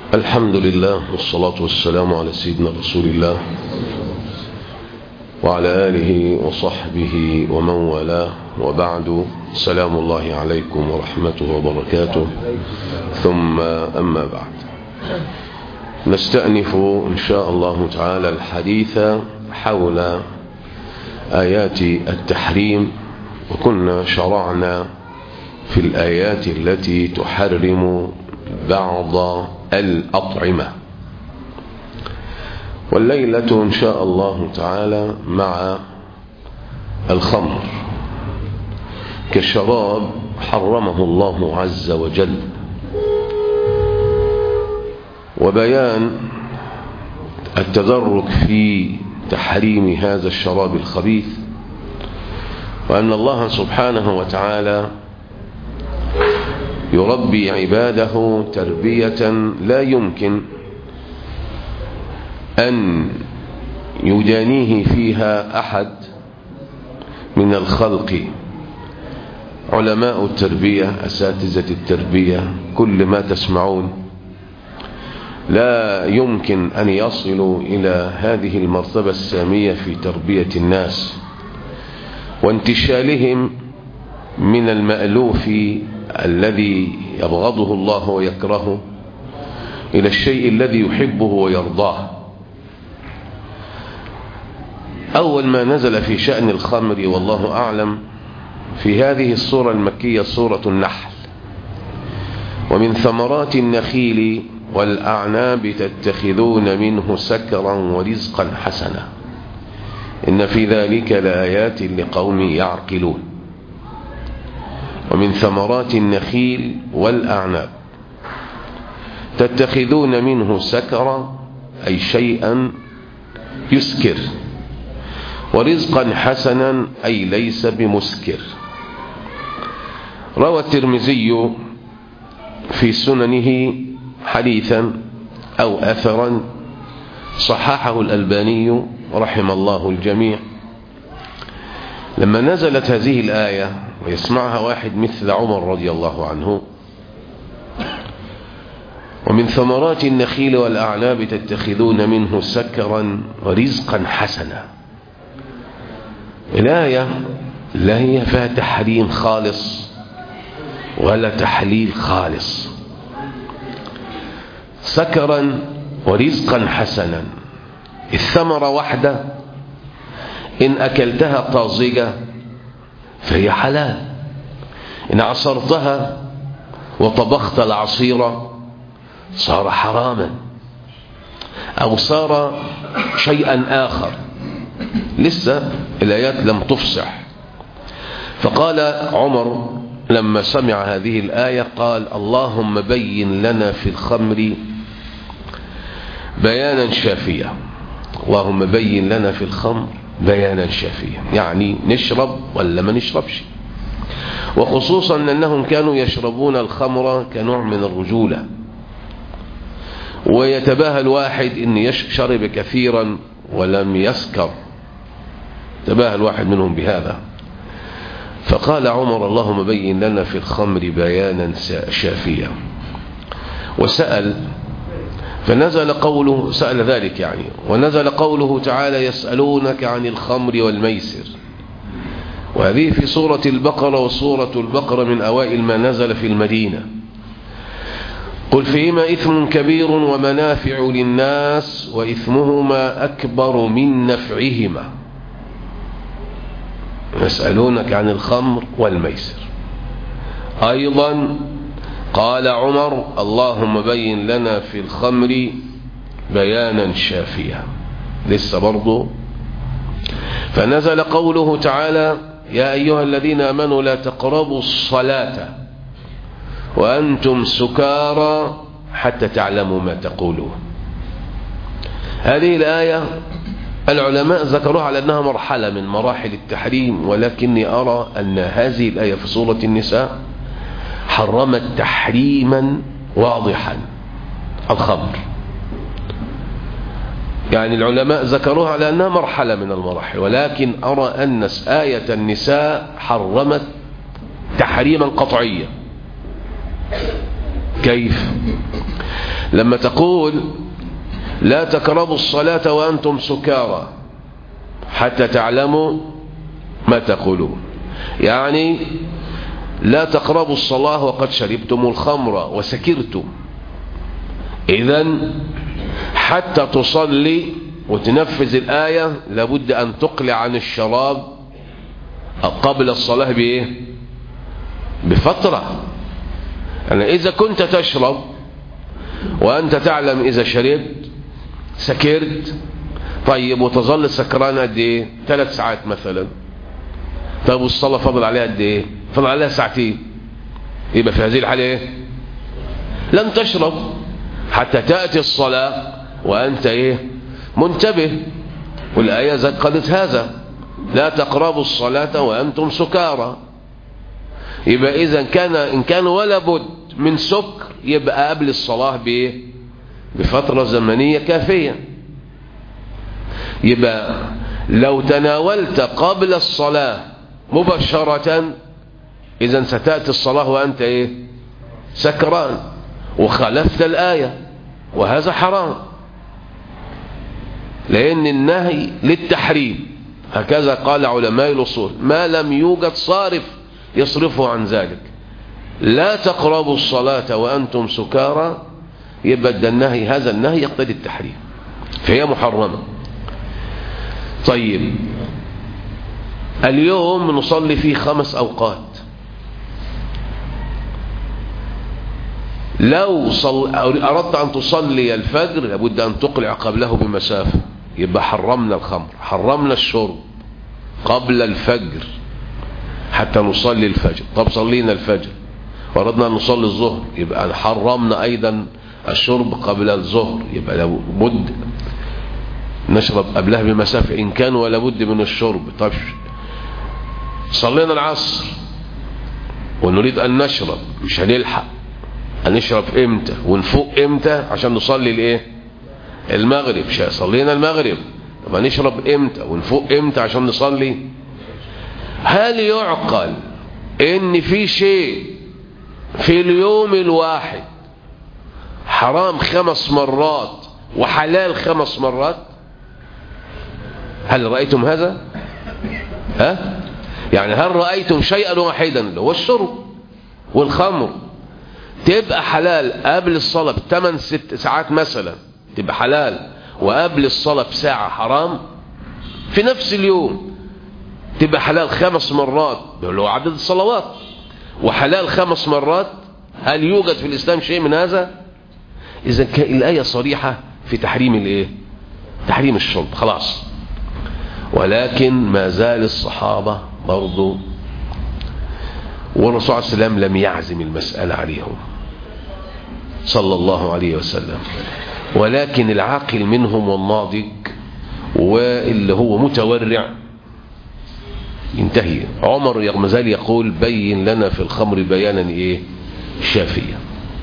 الحمد لله والصلاة والسلام على سيدنا رسول الله وعلى آله وصحبه ومن والاه وبعد سلام الله عليكم ورحمته وبركاته ثم أما بعد نستأنف إن شاء الله تعالى الحديث حول آيات التحريم وكنا شرعنا في الآيات التي تحرم بعض الأطعمة والليلة إن شاء الله تعالى مع الخمر كالشراب حرمه الله عز وجل وبيان التدرج في تحريم هذا الشراب الخبيث وأن الله سبحانه وتعالى يربي عباده تربية لا يمكن أن يدانيه فيها أحد من الخلق علماء التربية أساتذة التربية كل ما تسمعون لا يمكن أن يصلوا إلى هذه المرتبة السامية في تربية الناس وانتشالهم من المألوف الذي يبغضه الله ويكرهه إلى الشيء الذي يحبه ويرضاه أول ما نزل في شأن الخمر والله أعلم في هذه الصورة المكية صورة النحل ومن ثمرات النخيل والأعناب تتخذون منه سكرا ورزقا حسنا إن في ذلك لآيات لقوم يعقلون ومن ثمرات النخيل والأعناب تتخذون منه سكرا أي شيئا يسكر ورزقا حسنا أي ليس بمسكر روى الترمذي في سننه حديثا أو أثرا صححه الألباني رحم الله الجميع لما نزلت هذه الآية ويسمعها واحد مثل عمر رضي الله عنه ومن ثمرات النخيل والأعناب تتخذون منه سكرا ورزقا حسنا الآية لا هي فيها تحريم خالص ولا تحليل خالص سكرا ورزقا حسنا الثمرة واحدة إن أكلتها طازجة فهي حلال إن عصرتها وطبخت العصيرة صار حراما أو صار شيئا آخر لسه الآيات لم تفصح فقال عمر لما سمع هذه الآية قال اللهم بين لنا في الخمر بيانا شافيا اللهم بين لنا في الخمر بيانا شافيا يعني نشرب ولا ما نشربش وخصوصا أنهم كانوا يشربون الخمر كنوع من الرجولة ويتباهى الواحد أن شرب كثيرا ولم يسكر تباهى الواحد منهم بهذا فقال عمر اللهم بين لنا في الخمر بيانا شافيا وسأل فنزل قوله سأل ذلك يعني ونزل قوله تعالى يسألونك عن الخمر والميسر وهذه في سورة البقرة وسورة البقرة من أوائل ما نزل في المدينة قل فيهما إثم كبير ومنافع للناس وإثمهما أكبر من نفعهما يسألونك عن الخمر والميسر أيضا قال عمر اللهم بين لنا في الخمر بيانا شافيا لسه برضو فنزل قوله تعالى يا أيها الذين أمنوا لا تقربوا الصلاة وأنتم سكارى حتى تعلموا ما تقولون هذه الآية العلماء ذكروها على أنها مرحلة من مراحل التحريم ولكني أرى أن هذه الآية في سورة النساء حرمت تحريما واضحا الخمر يعني العلماء ذكروها على أنها مرحلة من المراحل ولكن أرى أن آية النساء حرمت تحريما قطعيا كيف لما تقول لا تقربوا الصلاة وأنتم سكارى حتى تعلموا ما تقولون يعني لا تقربوا الصلاة وقد شربتم الخمر وسكرتم إذا حتى تصلي وتنفذ الآية لابد أن تقلع عن الشراب قبل الصلاة بإيه بفترة يعني إذا كنت تشرب وأنت تعلم إذا شربت سكرت طيب وتظل سكران قد إيه ثلاث ساعات مثلا طيب والصلاة فضل عليها قد إيه فضل عليها ساعتين يبقى في هذه الحالة إيه لن تشرب حتى تأتي الصلاة وأنت إيه منتبه والآية قالت هذا لا تقربوا الصلاة وأنتم سكارى يبقى إذا كان إن كان ولا بد من سكر يبقى قبل الصلاة بإيه بفترة زمنية كافية يبقى لو تناولت قبل الصلاة مباشرة إذا ستأتي الصلاة وأنت إيه سكران وخالفت الآية وهذا حرام لأن النهي للتحريم هكذا قال علماء الأصول ما لم يوجد صارف يصرفه عن ذلك لا تقربوا الصلاة وأنتم سكارى يبقى ده النهي هذا النهي يقتضي التحريم فهي محرمة طيب اليوم نصلي فيه خمس أوقات لو صل... أردت أن تصلي الفجر لابد أن تقلع قبله بمسافة يبقى حرمنا الخمر حرمنا الشرب قبل الفجر حتى نصلي الفجر طب صلينا الفجر وردنا أن نصلي الظهر يبقى حرمنا أيضا الشرب قبل الظهر يبقى لابد نشرب قبلها بمسافة إن كان ولا بد من الشرب طب صلينا العصر ونريد أن نشرب مش هنلحق هنشرب امتى ونفوق امتى عشان نصلي الايه المغرب صلينا المغرب طب هنشرب امتى ونفوق امتى عشان نصلي هل يعقل ان في شيء في اليوم الواحد حرام خمس مرات وحلال خمس مرات هل رأيتم هذا ها يعني هل رأيتم شيئا واحدا اللي هو الشرب والخمر تبقى حلال قبل الصلاة بثمان ست ساعات مثلا تبقى حلال وقبل الصلاة بساعة حرام في نفس اليوم تبقى حلال خمس مرات اللي هو عدد الصلوات وحلال خمس مرات هل يوجد في الإسلام شيء من هذا إذا كان الآية صريحة في تحريم الإيه تحريم الشرب خلاص ولكن ما زال الصحابة برضو والرسول عليه السلام لم يعزم المسألة عليهم صلى الله عليه وسلم ولكن العاقل منهم والناضج واللي هو متورع ينتهي عمر رغم ذلك يقول بين لنا في الخمر بيانا ايه شافيا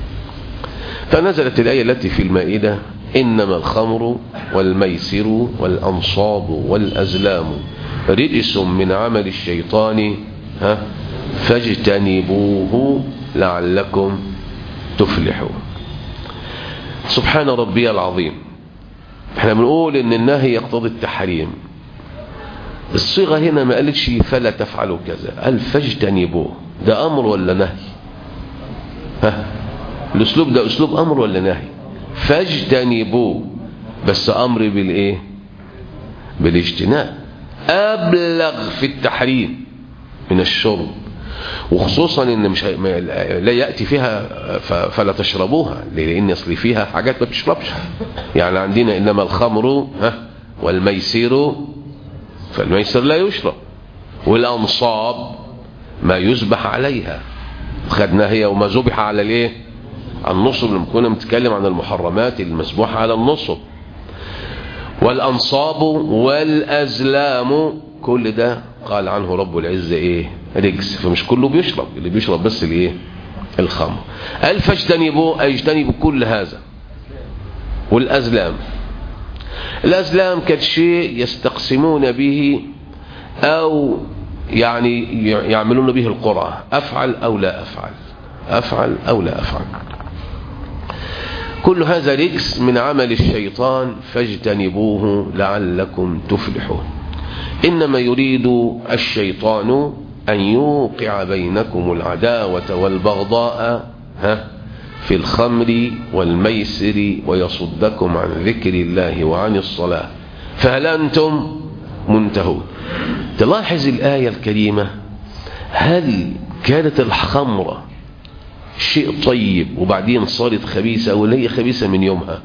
فنزلت الآية التي في المائدة إنما الخمر والميسر والأنصاب والأزلام رجس من عمل الشيطان ها فاجتنبوه لعلكم تفلحون سبحان ربي العظيم احنا بنقول ان النهي يقتضي التحريم الصيغة هنا ما قالتش فلا تفعلوا كذا قال فاجتنبوه ده امر ولا نهي ها الاسلوب ده اسلوب امر ولا نهي فاجتنبوه بس امر بالايه بالاجتناب ابلغ في التحريم من الشرب وخصوصا ان مش لا ياتي فيها فلا تشربوها لان اصل فيها حاجات ما بتشربش يعني عندنا انما الخمر ها والميسر فالميسر لا يشرب والانصاب ما يذبح عليها خدناها هي وما ذبح على الايه النصب لما كنا بنتكلم عن المحرمات المسبوحه على النصب والانصاب والازلام كل ده قال عنه رب العزه ايه رجس فمش كله بيشرب اللي بيشرب بس الايه الخمر قال فاجتنبوا اجتنبوا كل هذا والازلام الازلام كان شيء يستقسمون به او يعني يعملون به القرعه افعل او لا افعل افعل او لا افعل كل هذا رجس من عمل الشيطان فاجتنبوه لعلكم تفلحون إنما يريد الشيطان أن يوقع بينكم العداوة والبغضاء ها في الخمر والميسر ويصدكم عن ذكر الله وعن الصلاة فهل أنتم منتهون تلاحظ الآية الكريمة هل كانت الخمرة شيء طيب وبعدين صارت خبيثة ولا هي خبيثة من يومها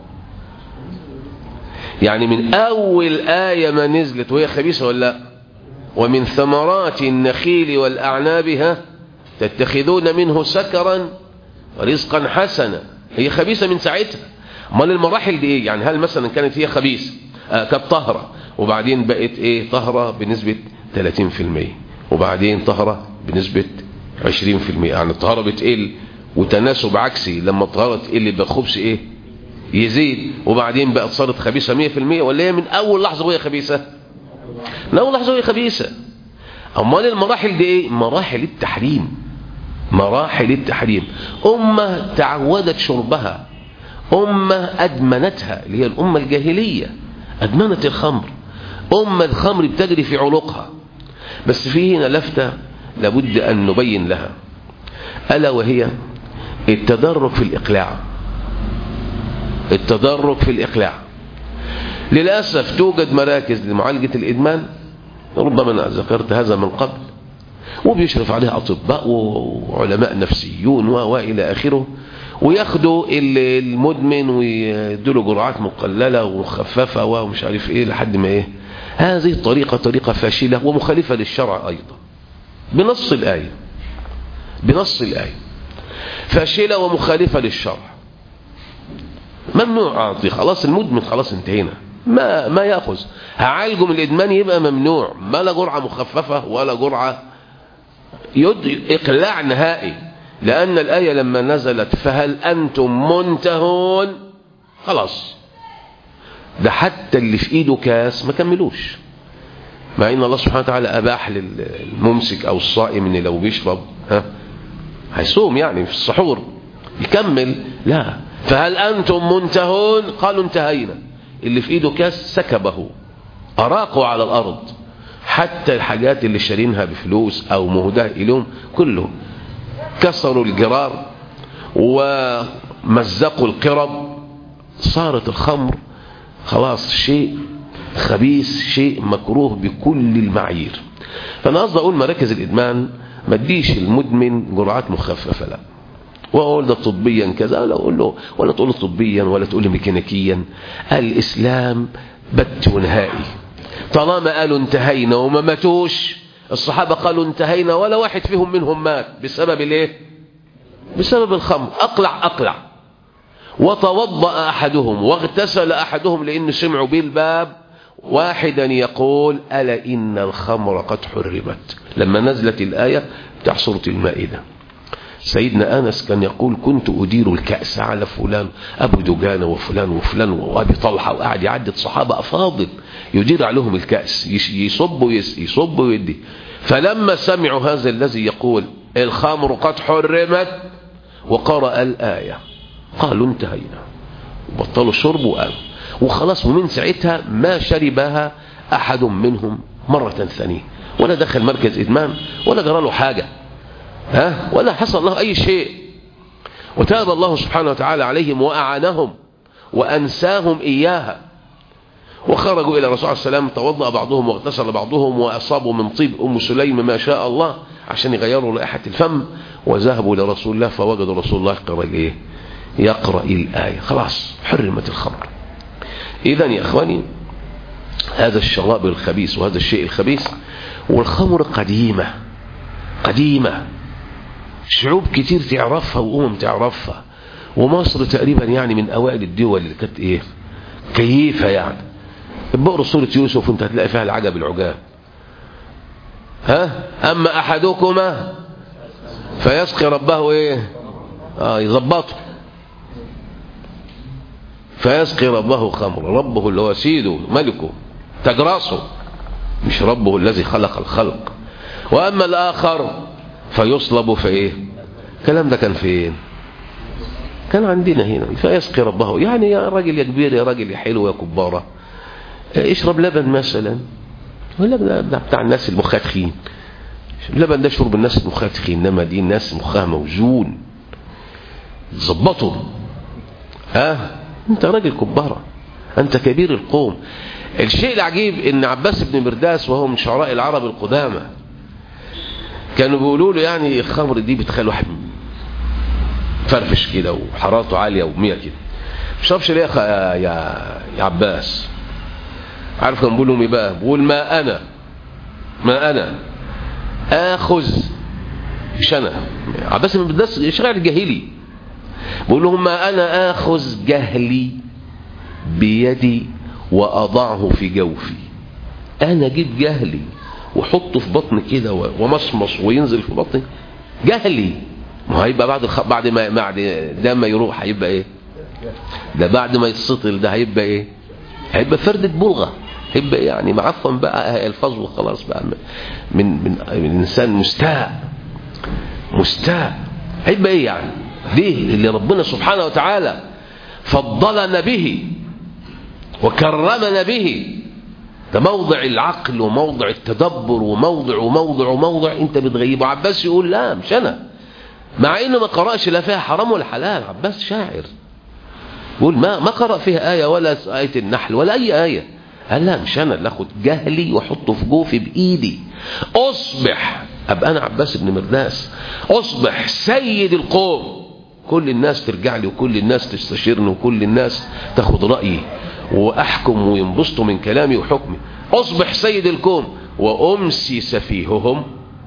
يعني من أول آية ما نزلت وهي خبيثة ولا لا ومن ثمرات النخيل والأعناب ها تتخذون منه سكرا رزقا حسنا هي خبيثة من ساعتها امال المراحل دي ايه يعني هل مثلا كانت هي خبيثة آه كانت طهرة وبعدين بقت ايه طهرة بنسبة 30% وبعدين طهرة بنسبة 20% يعني الطهارة بتقل وتناسب عكسي لما الطهارة تقل يبقى الخبز ايه يزيد وبعدين بقت صارت خبيثة 100% ولا هي من اول لحظة وهي خبيثة من اول لحظة وهي خبيثة امال المراحل دي ايه مراحل التحريم مراحل التحريم أمة تعودت شربها أمة أدمنتها اللي هي الأمة الجاهلية أدمنت الخمر أمة الخمر بتجري في عنقها بس في هنا لفتة لابد أن نبين لها ألا وهي التدرج في الإقلاع التدرج في الإقلاع للأسف توجد مراكز لمعالجة الإدمان ربما أنا ذكرت هذا من قبل وبيشرف عليها أطباء وعلماء نفسيون وإلى آخره وياخدوا المدمن ويدوا جرعات مقللة ومخففة ومش عارف ايه لحد ما ايه هذه الطريقة طريقة فاشلة ومخالفة للشرع أيضا بنص الآية بنص الآية فاشلة ومخالفة للشرع ممنوع أعطي خلاص المدمن خلاص انتهينا ما ما ياخذ هعالجه من الادمان يبقى ممنوع ما لا جرعه مخففه ولا جرعه يد اقلاع نهائي لان الايه لما نزلت فهل انتم منتهون خلاص ده حتى اللي في ايده كاس ما كملوش مع ان الله سبحانه وتعالى اباح للممسك او الصائم ان لو بيشرب ها هيصوم يعني في السحور يكمل لا فهل انتم منتهون قالوا انتهينا اللي في ايده كاس سكبه اراقوا على الارض حتى الحاجات اللي شارينها بفلوس او مهداه اليهم كله كسروا الجرار ومزقوا القرب صارت الخمر خلاص شيء خبيث شيء مكروه بكل المعايير فانا قصدي اقول مراكز الادمان ما تديش المدمن جرعات مخففه لا واقول ده طبيا كذا لا اقول له ولا تقول له طبيا ولا تقول له ميكانيكيا الاسلام بت ونهائي طالما قالوا انتهينا وما ماتوش الصحابه قالوا انتهينا ولا واحد فيهم منهم مات بسبب الايه بسبب الخمر اقلع اقلع وتوضا احدهم واغتسل احدهم لان سمعوا بالباب واحدا يقول الا ان الخمر قد حرمت لما نزلت الايه بتاع سوره المائده سيدنا أنس كان يقول كنت أدير الكأس على فلان أبو دجانة وفلان وفلان وأبي طلحة وقعد يعدد صحابة أفاضل يدير عليهم الكأس يصب يصب ويدي فلما سمعوا هذا الذي يقول الخمر قد حرمت وقرأ الآية قالوا انتهينا بطلوا الشرب وقالوا وخلاص ومن ساعتها ما شربها أحد منهم مرة ثانية ولا دخل مركز إدمان ولا جرى له حاجة ها ولا حصل له أي شيء وتاب الله سبحانه وتعالى عليهم وأعانهم وأنساهم إياها وخرجوا إلى الرسول عليه السلام توضأ بعضهم واغتسل بعضهم وأصابوا من طيب أم سليم ما شاء الله عشان يغيروا رائحة الفم وذهبوا لرسول الله فوجدوا رسول الله يقرأ الإيه يقرأ الآية خلاص حرمت الخمر إذا يا إخواني هذا الشراب الخبيث وهذا الشيء الخبيث والخمر قديمة قديمة شعوب كتير تعرفها وأمم تعرفها ومصر تقريبا يعني من أوائل الدول اللي كانت إيه كيفة يعني بقروا سورة يوسف وانت هتلاقي فيها العجب العجاب ها أما أحدكما فيسقي ربه إيه آه يظبطه فيسقي ربه خمر ربه اللي هو سيده ملكه تجراسه مش ربه الذي خلق الخلق وأما الآخر فيصلب في إيه الكلام ده كان فين كان عندنا هنا فيسقي ربه يعني يا راجل يا كبير يا راجل يا حلو يا كبارة اشرب لبن مثلا اللبن ده بتاع الناس المخاتخين اللبن ده شرب الناس المخاتخين انما دي الناس مخها موزون ظبطوا ها انت راجل كبارة انت كبير القوم الشيء العجيب ان عباس بن مرداس وهو من شعراء العرب القدامى كانوا بيقولوا له يعني الخمر دي بتخلي واحد فرفش كده وحرارته عالية ومية كده مش شربش ليه يا, يا, يا عباس عارف كان بيقول لهم ايه بقى بيقول ما انا ما انا اخذ مش انا عباس بن مرداس شاعر جاهلي بيقول لهم ما انا اخذ جهلي بيدي واضعه في جوفي انا اجيب جهلي وحطه في بطني كده ومصمص وينزل في بطني جهلي ما هيبقى بعد الخ... بعد ما بعد ده ما يروح هيبقى ايه ده بعد ما يتسطل ده هيبقى ايه هيبقى فردة بلغة هيبقى إيه؟ يعني معفن بقى الفاظ وخلاص بقى من من من انسان مستاء مستاء هيبقى ايه يعني ليه اللي ربنا سبحانه وتعالى فضلنا به وكرمنا به ده موضع العقل وموضع التدبر وموضع وموضع وموضع انت بتغيبه عباس يقول لا مش انا مع انه ما قرأش لا فيها حرام ولا حلال عباس شاعر يقول ما ما قرأ فيها آية ولا آية النحل ولا أي آية قال لا مش أنا اللي أخد جهلي وأحطه في جوفي بإيدي أصبح أبقى أنا عباس بن مرداس أصبح سيد القوم كل الناس ترجع لي وكل الناس تستشيرني وكل الناس تاخد رأيي وأحكم وينبسطوا من كلامي وحكمي أصبح سيد الكون وأمسي سفيههم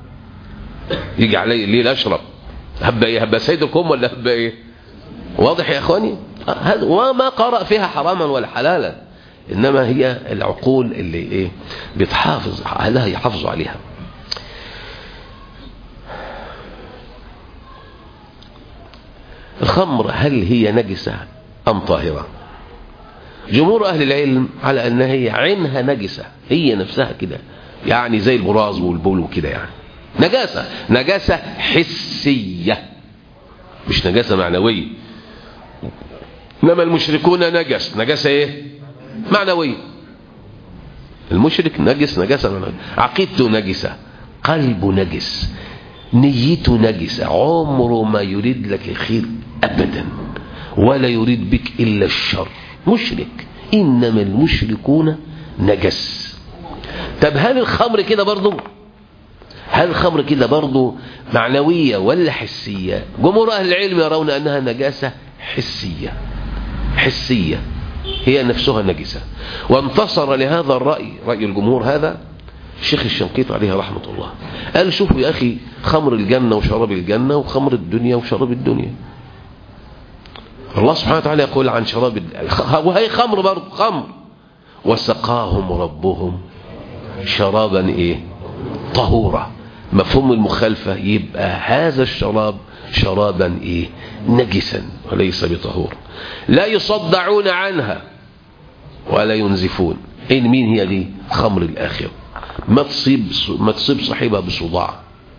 يجي علي الليل أشرب هبقى إيه هبقى سيد الكون ولا هبقى إيه واضح يا أخواني وما قرأ فيها حراما ولا حلالا إنما هي العقول اللي إيه بتحافظ أهلها يحافظوا عليها الخمر هل هي نجسة أم طاهرة جمهور أهل العلم على أنها هي عينها نجسة هي نفسها كده يعني زي البراز والبول وكده يعني نجاسة نجاسة حسية مش نجاسة معنوية إنما المشركون نجس نجاسة إيه معنوية المشرك نجس نجاسة معنوية عقيدته نجسة قلبه نجس نيته نجسة عمره ما يريد لك الخير أبدا ولا يريد بك إلا الشر مشرك إنما المشركون نجس طب هل الخمر كده برضو هل الخمر كده برضو معنوية ولا حسية جمهور أهل العلم يرون أنها نجاسة حسية حسية هي نفسها نجسة وانتصر لهذا الرأي رأي الجمهور هذا الشيخ الشنقيط عليه رحمة الله قال شوفوا يا أخي خمر الجنة وشراب الجنة وخمر الدنيا وشراب الدنيا الله سبحانه وتعالى يقول عن شراب وهي خمر برضه خمر وسقاهم ربهم شرابا ايه طهورا مفهوم المخالفة يبقى هذا الشراب شرابا ايه نجسا وليس بطهور لا يصدعون عنها ولا ينزفون اين مين هي دي خمر الاخره ما تصيب ما تصيب صاحبها بصداع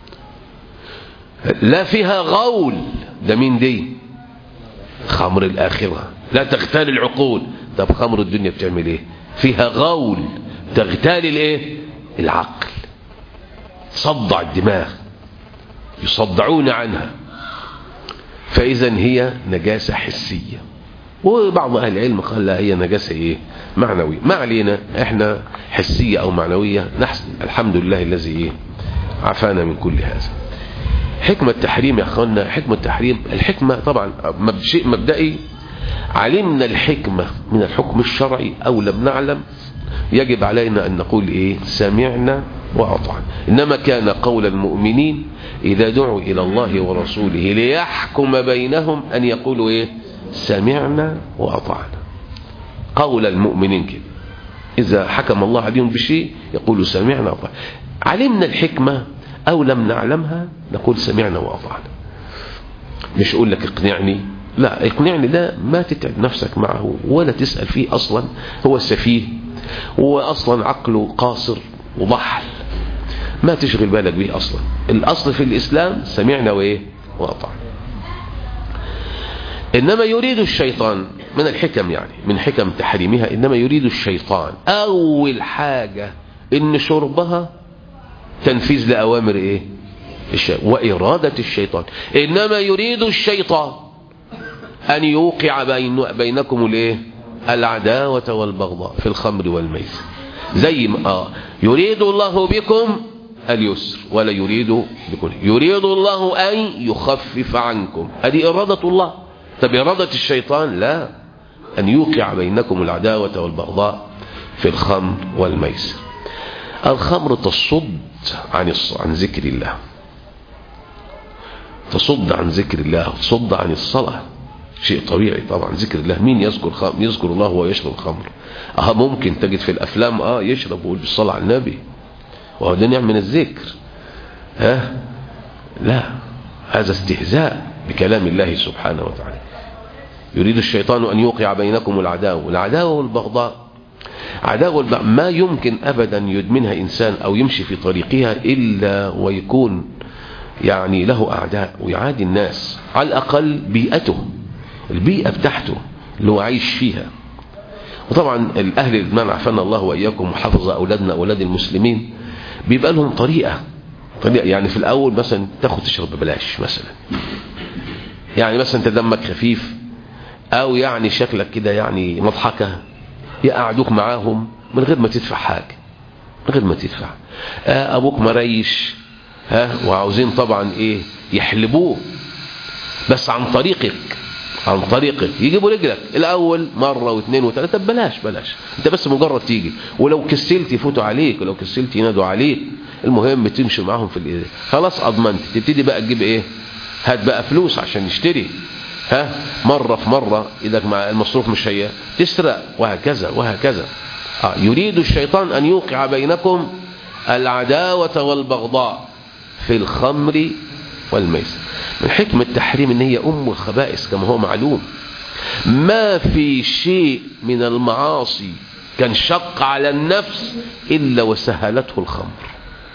لا فيها غول ده مين دي خمر الآخرة لا تغتال العقول طب خمر الدنيا بتعمل ايه فيها غول تغتال الايه العقل صدع الدماغ يصدعون عنها فإذا هي نجاسة حسية وبعض أهل العلم قال لا هي نجاسة إيه معنوية ما علينا إحنا حسية أو معنوية نحسن الحمد لله الذي إيه عافانا من كل هذا حكمة التحريم يا أخوانا حكمة التحريم الحكمة طبعا شيء مبدئي علمنا الحكمة من الحكم الشرعي أو لم نعلم يجب علينا أن نقول إيه سمعنا وأطعنا إنما كان قول المؤمنين إذا دعوا إلى الله ورسوله ليحكم بينهم أن يقولوا إيه سمعنا وأطعنا قول المؤمنين كده إذا حكم الله عليهم بشيء يقولوا سمعنا وأطعنا علمنا الحكمة أو لم نعلمها نقول سمعنا وأطعنا مش أقول لك اقنعني لا اقنعني ده ما تتعب نفسك معه ولا تسأل فيه أصلا هو سفيه وأصلا عقله قاصر وضحل ما تشغل بالك به أصلا الأصل في الإسلام سمعنا وإيه وأطعنا إنما يريد الشيطان من الحكم يعني من حكم تحريمها إنما يريد الشيطان أول حاجة إن شربها تنفيذ لأوامر إيه الشيطان وإرادة الشيطان إنما يريد الشيطان أن يوقع بين بينكم الإيه العداوة والبغضاء في الخمر والميسر زي ما آه يريد الله بكم اليسر ولا يريد بكم يريد الله أن يخفف عنكم هذه إرادة الله طب إرادة الشيطان لا أن يوقع بينكم العداوة والبغضاء في الخمر والميسر الخمر تصد عن عن ذكر الله تصد عن ذكر الله تصد عن الصلاة شيء طبيعي طبعا ذكر الله مين يذكر خمر يذكر الله ويشرب خمر اه ممكن تجد في الافلام اه يشرب ويقول بالصلاة على النبي وهو ده نوع من الذكر ها لا هذا استهزاء بكلام الله سبحانه وتعالى يريد الشيطان أن يوقع بينكم العداوة العداوة والبغضاء عداوة والبغضاء ما يمكن أبدا يدمنها إنسان أو يمشي في طريقها إلا ويكون يعني له أعداء ويعادي الناس على الأقل بيئته البيئة بتاعته اللي هو عايش فيها وطبعا الأهل الإدمان عفنا الله وإياكم وحفظ أولادنا أولاد المسلمين بيبقى لهم طريقة طريقة يعني في الأول مثلا تاخد تشرب ببلاش مثلا يعني مثلا انت دمك خفيف أو يعني شكلك كده يعني مضحكة يقعدوك معاهم من غير ما تدفع حاجة من غير ما تدفع آه أبوك مريش ها وعاوزين طبعا إيه يحلبوه بس عن طريقك عن طريقك يجيبوا رجلك الاول مره واثنين وثلاثه بلاش بلاش انت بس مجرد تيجي ولو كسلت يفوتوا عليك ولو كسلت ينادوا عليك المهم تمشي معاهم في الايه خلاص اضمنت تبتدي بقى تجيب ايه هات بقى فلوس عشان نشتري ها مره في مره اذا مع المصروف مش هي تسرق وهكذا وهكذا آه يريد الشيطان ان يوقع بينكم العداوه والبغضاء في الخمر والميسر من حكمة التحريم ان هي ام الخبائث كما هو معلوم ما في شيء من المعاصي كان شق على النفس الا وسهلته الخمر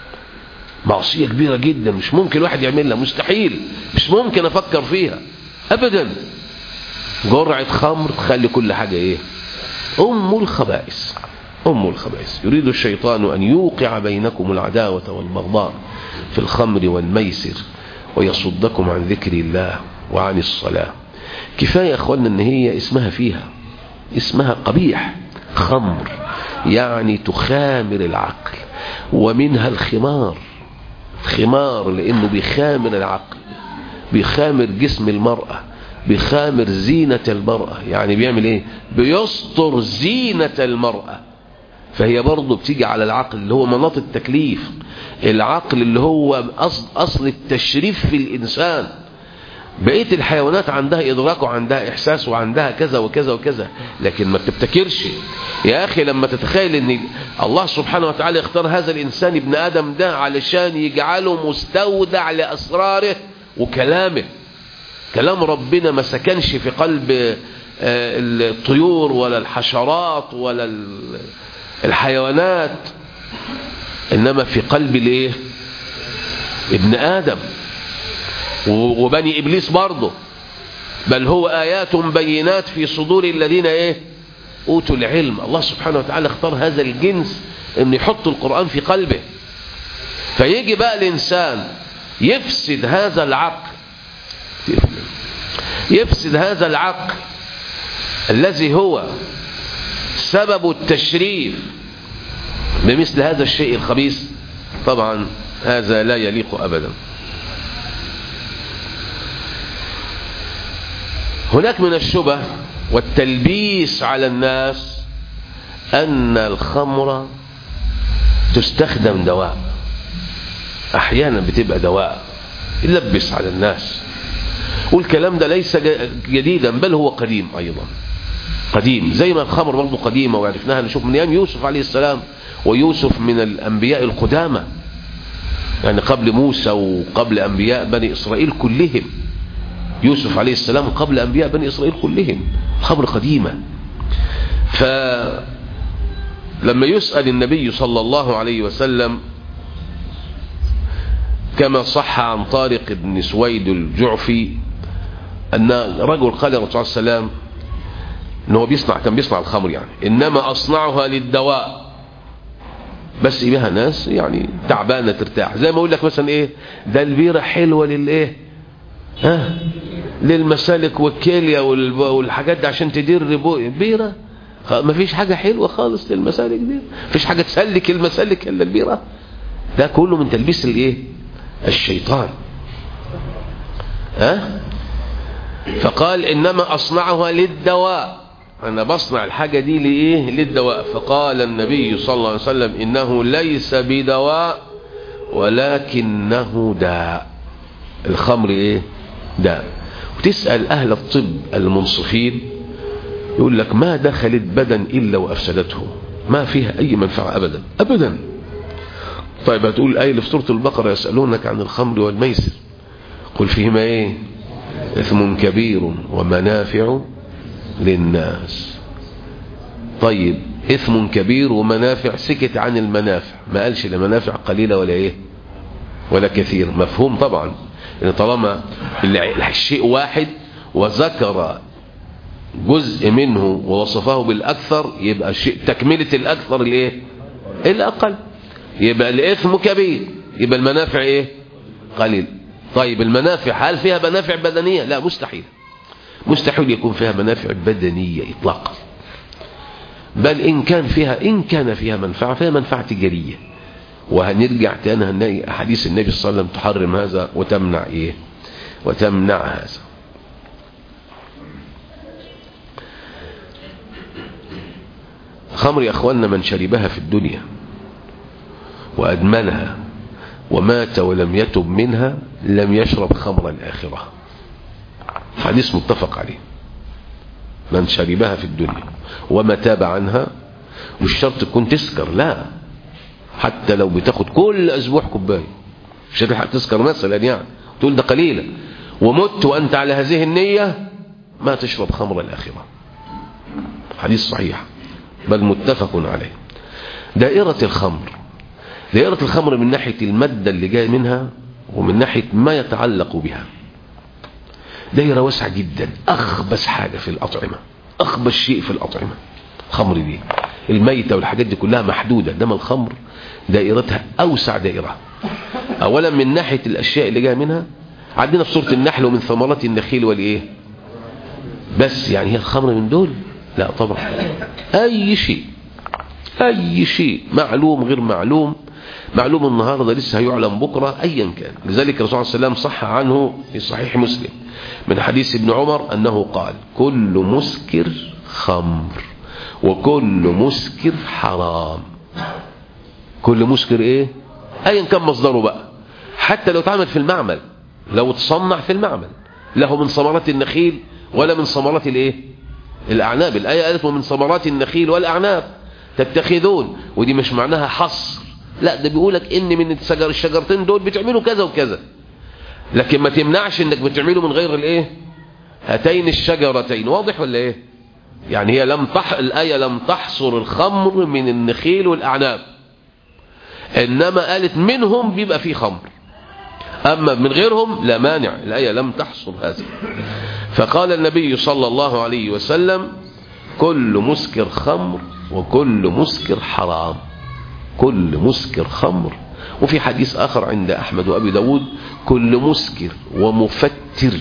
معصية كبيرة جدا مش ممكن الواحد يعملها مستحيل مش ممكن افكر فيها ابدا جرعة خمر تخلي كل حاجة ايه ام الخبائث ام الخبائث يريد الشيطان ان يوقع بينكم العداوة والبغضاء في الخمر والميسر ويصدكم عن ذكر الله وعن الصلاة كفاية يا أخوانا أن هي اسمها فيها اسمها قبيح خمر يعني تخامر العقل ومنها الخمار خمار لأنه بيخامر العقل بيخامر جسم المرأة بيخامر زينة المرأة يعني بيعمل ايه بيستر زينة المرأة فهي برضه بتيجي على العقل اللي هو مناط التكليف العقل اللي هو أصل, أصل التشريف في الإنسان بقية الحيوانات عندها إدراك وعندها إحساس وعندها كذا وكذا وكذا لكن ما تبتكرش يا أخي لما تتخيل أن الله سبحانه وتعالى يختار هذا الإنسان ابن آدم ده علشان يجعله مستودع لأسراره وكلامه كلام ربنا ما سكنش في قلب الطيور ولا الحشرات ولا الحيوانات إنما في قلب الايه ابن آدم وبني إبليس برضه بل هو آيات بينات في صدور الذين ايه أوتوا العلم الله سبحانه وتعالى اختار هذا الجنس ان يحط القرآن في قلبه فيجي بقى الإنسان يفسد هذا العقل يفسد هذا العقل الذي هو سبب التشريف بمثل هذا الشيء الخبيث طبعا هذا لا يليق أبدا هناك من الشبه والتلبيس على الناس أن الخمر تستخدم دواء أحيانا بتبقى دواء يلبس على الناس والكلام ده ليس جديدا بل هو قديم أيضا قديم زي ما الخمر برضه قديمة وعرفناها نشوف من أيام يوسف عليه السلام ويوسف من الأنبياء القدامى يعني قبل موسى وقبل أنبياء بني إسرائيل كلهم يوسف عليه السلام قبل أنبياء بني إسرائيل كلهم خمر قديمة فلما يسأل النبي صلى الله عليه وسلم كما صح عن طارق بن سويد الجعفي أن رجل قال للرسول صلى الله عليه وسلم ان هو بيصنع كان بيصنع الخمر يعني انما اصنعها للدواء بس بها ناس يعني تعبانه ترتاح زي ما اقول لك مثلا ايه ده البيره حلوه للايه ها للمسالك والكليه والحاجات دي عشان تدير ربو بيره ما فيش حاجه حلوه خالص للمسالك دي فيش حاجه تسلك المسالك الا البيره ده كله من تلبيس الايه الشيطان ها فقال انما اصنعها للدواء انا بصنع الحاجة دي لإيه للدواء فقال النبي صلى الله عليه وسلم إنه ليس بدواء ولكنه داء الخمر إيه داء وتسأل أهل الطب المنصفين يقول لك ما دخلت بدن إلا وأفسدته ما فيها أي منفعة أبدا أبدا طيب هتقول أي في سورة البقرة يسألونك عن الخمر والميسر قل فيهما إيه إثم كبير ومنافع للناس طيب إثم كبير ومنافع سكت عن المنافع ما قالش المنافع قليلة ولا إيه ولا كثير مفهوم طبعا إن طالما الشيء واحد وذكر جزء منه ووصفه بالأكثر يبقى الشيء تكملة الأكثر الإيه الأقل يبقى الإثم كبير يبقى المنافع إيه قليل طيب المنافع هل فيها منافع بدنية لا مستحيل مستحيل يكون فيها منافع بدنية إطلاقا بل إن كان فيها إن كان فيها منفعة فيها منفعة تجارية وهنرجع تاني هنلاقي أحاديث النبي صلى الله عليه وسلم تحرم هذا وتمنع إيه وتمنع هذا خمر يا أخواننا من شربها في الدنيا وأدمنها ومات ولم يتب منها لم يشرب خمر الآخرة حديث متفق عليه من شربها في الدنيا وما تاب عنها مش شرط تكون تسكر لا حتى لو بتاخد كل أسبوع كوبايه مش هتلحق تسكر مثلا يعني تقول ده قليلة ومت وأنت على هذه النية ما تشرب خمر الآخرة حديث صحيح بل متفق عليه دائرة الخمر دائرة الخمر من ناحية المادة اللي جاي منها ومن ناحية ما يتعلق بها دايرة واسعة جدا أخبث حاجة في الأطعمة أخبث شيء في الأطعمة الخمر دي الميتة والحاجات دي كلها محدودة إنما الخمر دائرتها أوسع دائرة أولا من ناحية الأشياء اللي جاية منها عندنا في سورة النحل ومن ثمرات النخيل والإيه بس يعني هي الخمر من دول لا طبعا أي شيء أي شيء معلوم غير معلوم معلوم النهاردة لسه هيعلم بكرة أيا كان لذلك الرسول صلى الله عليه وسلم صح عنه في صحيح مسلم من حديث ابن عمر أنه قال كل مسكر خمر وكل مسكر حرام كل مسكر ايه ايا كان مصدره بقى حتى لو اتعمل في المعمل لو تصنع في المعمل له من ثمرات النخيل ولا من ثمرات الايه الاعناب الايه قالت ومن ثمرات النخيل والاعناب تتخذون ودي مش معناها حصر لا ده بيقولك ان من الشجر الشجرتين دول بتعملوا كذا وكذا لكن ما تمنعش انك بتعمله من غير الايه هاتين الشجرتين واضح ولا ايه يعني هي لم تح... الآية لم تحصر الخمر من النخيل والأعناب إنما قالت منهم بيبقى فيه خمر أما من غيرهم لا مانع الآية لم تحصر هذا فقال النبي صلى الله عليه وسلم كل مسكر خمر وكل مسكر حرام كل مسكر خمر وفي حديث آخر عند أحمد وأبي داود كل مسكر ومفتر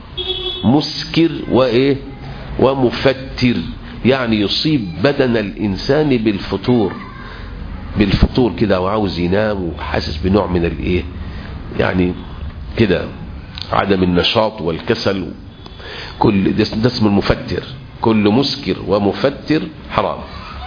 مسكر وإيه ومفتر يعني يصيب بدن الإنسان بالفطور بالفطور كده وعاوز ينام وحاسس بنوع من الايه يعني كده عدم النشاط والكسل كل ده اسم المفتر كل مسكر ومفتر حرام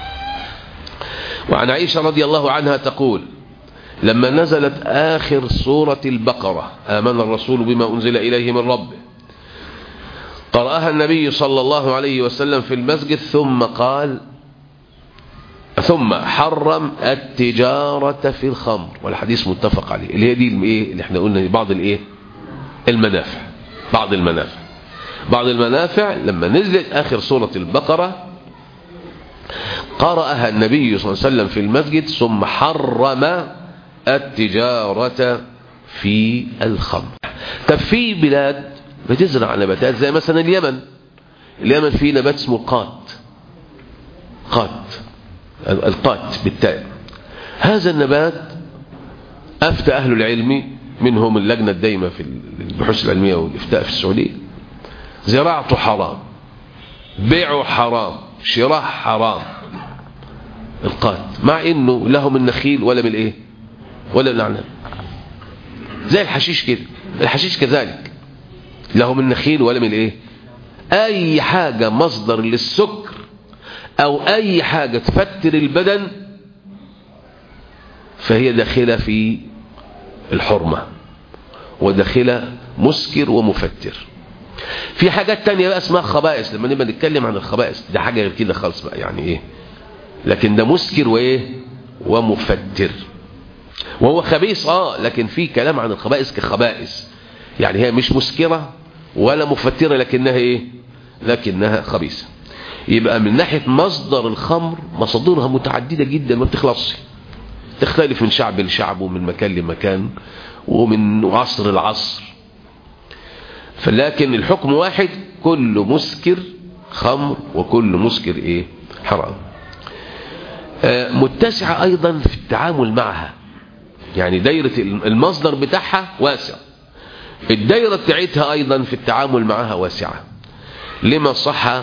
وعن عائشة رضي الله عنها تقول لما نزلت آخر سورة البقرة آمن الرسول بما أنزل إليه من ربه قرأها النبي صلى الله عليه وسلم في المسجد ثم قال ثم حرم التجارة في الخمر والحديث متفق عليه اللي هي دي الايه اللي احنا قلنا بعض الايه المنافع بعض المنافع بعض المنافع لما نزلت آخر سورة البقرة قرأها النبي صلى الله عليه وسلم في المسجد ثم حرم التجارة في الخمر طب في بلاد بتزرع نباتات زي مثلا اليمن اليمن فيه نبات اسمه قات قات القات بالتاء هذا النبات أفتى أهل العلم منهم اللجنة الدايمة في البحوث العلمية والإفتاء في السعودية زراعته حرام بيعه حرام شراء حرام القات مع انه له من نخيل ولا من ايه ولا من اعناب زي الحشيش كده الحشيش كذلك له من نخيل ولا من ايه اي حاجة مصدر للسكر او اي حاجة تفتر البدن فهي داخلة في الحرمة وداخلة مسكر ومفتر في حاجات تانية بقى اسمها خبائث لما نبقى نتكلم عن الخبائث ده حاجة غير كده خالص بقى يعني ايه لكن ده مسكر وايه ومفتر وهو خبيث اه لكن في كلام عن الخبائث كخبائث يعني هي مش مسكرة ولا مفترة لكنها ايه لكنها خبيثة يبقى من ناحية مصدر الخمر مصادرها متعددة جدا ما بتخلصش تختلف من شعب لشعب ومن مكان لمكان ومن عصر لعصر فلكن الحكم واحد كل مسكر خمر وكل مسكر ايه حرام آه متسعة ايضا في التعامل معها يعني دايرة المصدر بتاعها واسع الدايرة بتاعتها ايضا في التعامل معها واسعة لما صح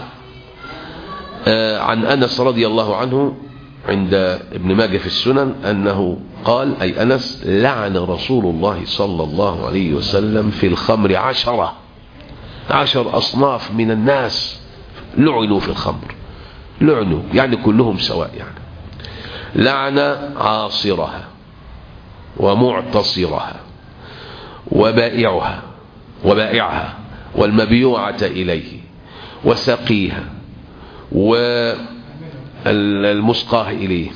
آه عن انس رضي الله عنه عند ابن ماجه في السنن أنه قال أي أنس لعن رسول الله صلى الله عليه وسلم في الخمر عشرة عشر أصناف من الناس لعنوا في الخمر لعنوا يعني كلهم سواء يعني لعن عاصرها ومعتصرها وبائعها وبائعها والمبيوعة إليه وسقيها و المسقاه إليه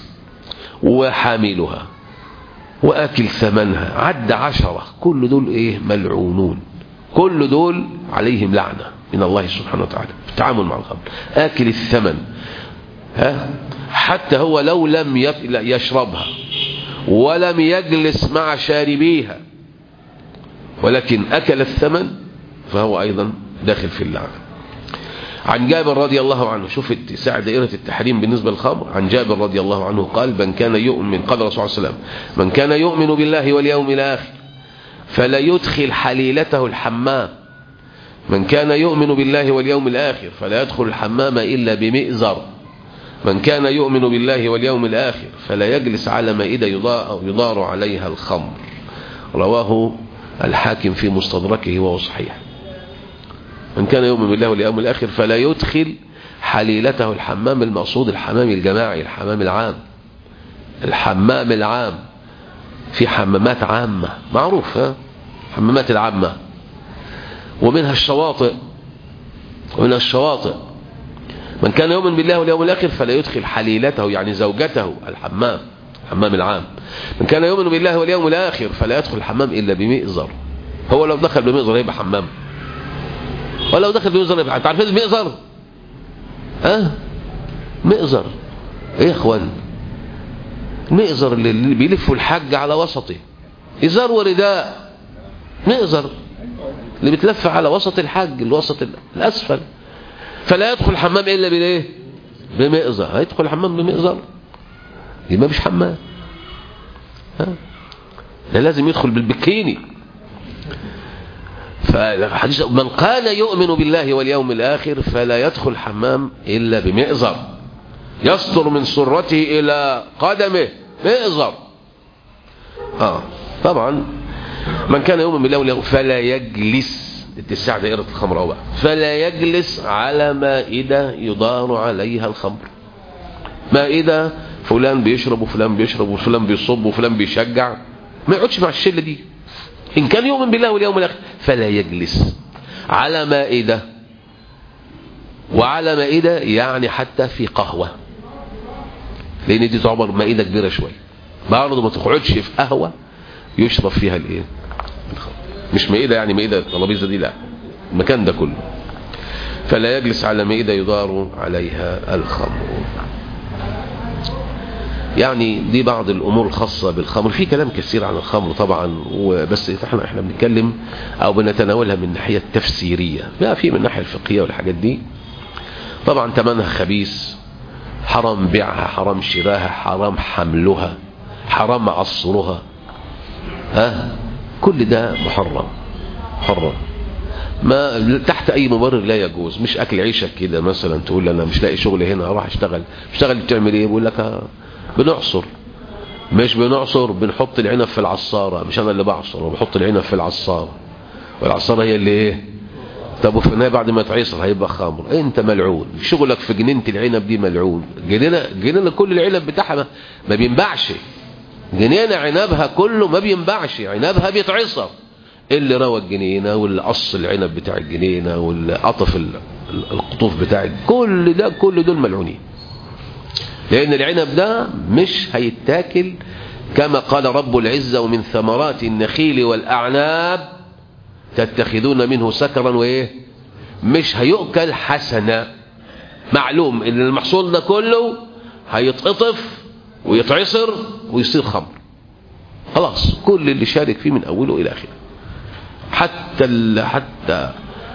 وحاملها وآكل ثمنها عد عشرة كل دول إيه ملعونون كل دول عليهم لعنة من الله سبحانه وتعالى في التعامل مع الخمر آكل الثمن ها حتى هو لو لم يشربها ولم يجلس مع شاربيها ولكن أكل الثمن فهو أيضا داخل في اللعنة عن جابر رضي الله عنه شوف اتساع دائرة التحريم بالنسبة للخمر عن جابر رضي الله عنه قال من كان يؤمن قال رسول الله عليه وسلم من كان يؤمن بالله واليوم الآخر فلا يدخل حليلته الحمام من كان يؤمن بالله واليوم الآخر فلا يدخل الحمام إلا بمئزر من كان يؤمن بالله واليوم الآخر فلا يجلس على مائدة يضار عليها الخمر رواه الحاكم في مستدركه وهو صحيح من كان يؤمن بالله واليوم الآخر فلا يدخل حليلته الحمام المقصود الحمام الجماعي الحمام العام الحمام العام في حمامات عامة معروف ها حمامات العامة ومنها الشواطئ ومنها الشواطئ من كان يؤمن بالله واليوم الآخر فلا يدخل حليلته يعني زوجته الحمام الحمام العام من كان يؤمن بالله واليوم الآخر فلا يدخل الحمام إلا بمئزر هو لو دخل بمئزر يبقى حمام ولو دخل بمئزر يبقى انت عارفين المئزر ها أه؟ مئزر ايه يا اخوان مئزر اللي بيلفوا الحج على وسطه ازار ورداء مئزر اللي بتلف على وسط الحج الوسط الاسفل فلا يدخل الحمام الا بالايه بمئزر هيدخل الحمام بمئزر يبقى مش حمام ها ده لازم يدخل بالبكيني فحديث من كان يؤمن بالله واليوم الآخر فلا يدخل الحمام إلا بمئزر يصدر من سرته إلى قدمه مئزر آه طبعا من كان يؤمن بالله واليوم فلا يجلس اتساع دائرة الخمر أو فلا يجلس على مائدة يدار عليها الخمر مائدة فلان بيشرب وفلان بيشرب وفلان بيصب وفلان بيشجع ما يقعدش مع الشلة دي إن كان يؤمن بالله واليوم الآخر فلا يجلس على مائدة وعلى مائدة يعني حتى في قهوة لأن دي تعتبر مائدة كبيرة شوية برضه ما تقعدش في قهوة يشرب فيها الايه مش مائدة يعني مائدة الترابيزة دي لا المكان ده كله فلا يجلس على مائدة يدار عليها الخمر يعني دي بعض الامور الخاصة بالخمر في كلام كثير عن الخمر طبعا وبس احنا احنا بنتكلم او بنتناولها من الناحية التفسيرية لا في من الناحية الفقهية والحاجات دي طبعا ثمنها خبيث حرام بيعها حرام شراها حرام حملها حرام عصرها ها كل ده محرم محرم ما تحت اي مبرر لا يجوز مش اكل عيشك كده مثلا تقول انا مش لاقي شغل هنا اروح اشتغل اشتغل بتعمل ايه بيقول لك بنعصر مش بنعصر بنحط العنب في العصارة مش انا اللي بعصر وبحط العنب في العصارة والعصارة هي اللي ايه طب وفي النهايه بعد ما تعيصر هيبقى خمر انت ملعون شغلك في جنينه العنب دي ملعون جنينه جنينه كل العنب بتاعها ما بينباعش جنينه عنبها كله ما بينباعش عنبها بيتعصر اللي روى الجنينه واللي قص العنب بتاع الجنينه واللي قطف القطوف بتاع كل ده كل دول ملعونين لان العنب ده مش هيتاكل كما قال رب العزه ومن ثمرات النخيل والاعناب تتخذون منه سكرا وايه مش هيؤكل حسنا معلوم ان المحصول ده كله هيتقطف ويتعصر ويصير خمر خلاص كل اللي شارك فيه من اوله الى اخره حتى حتى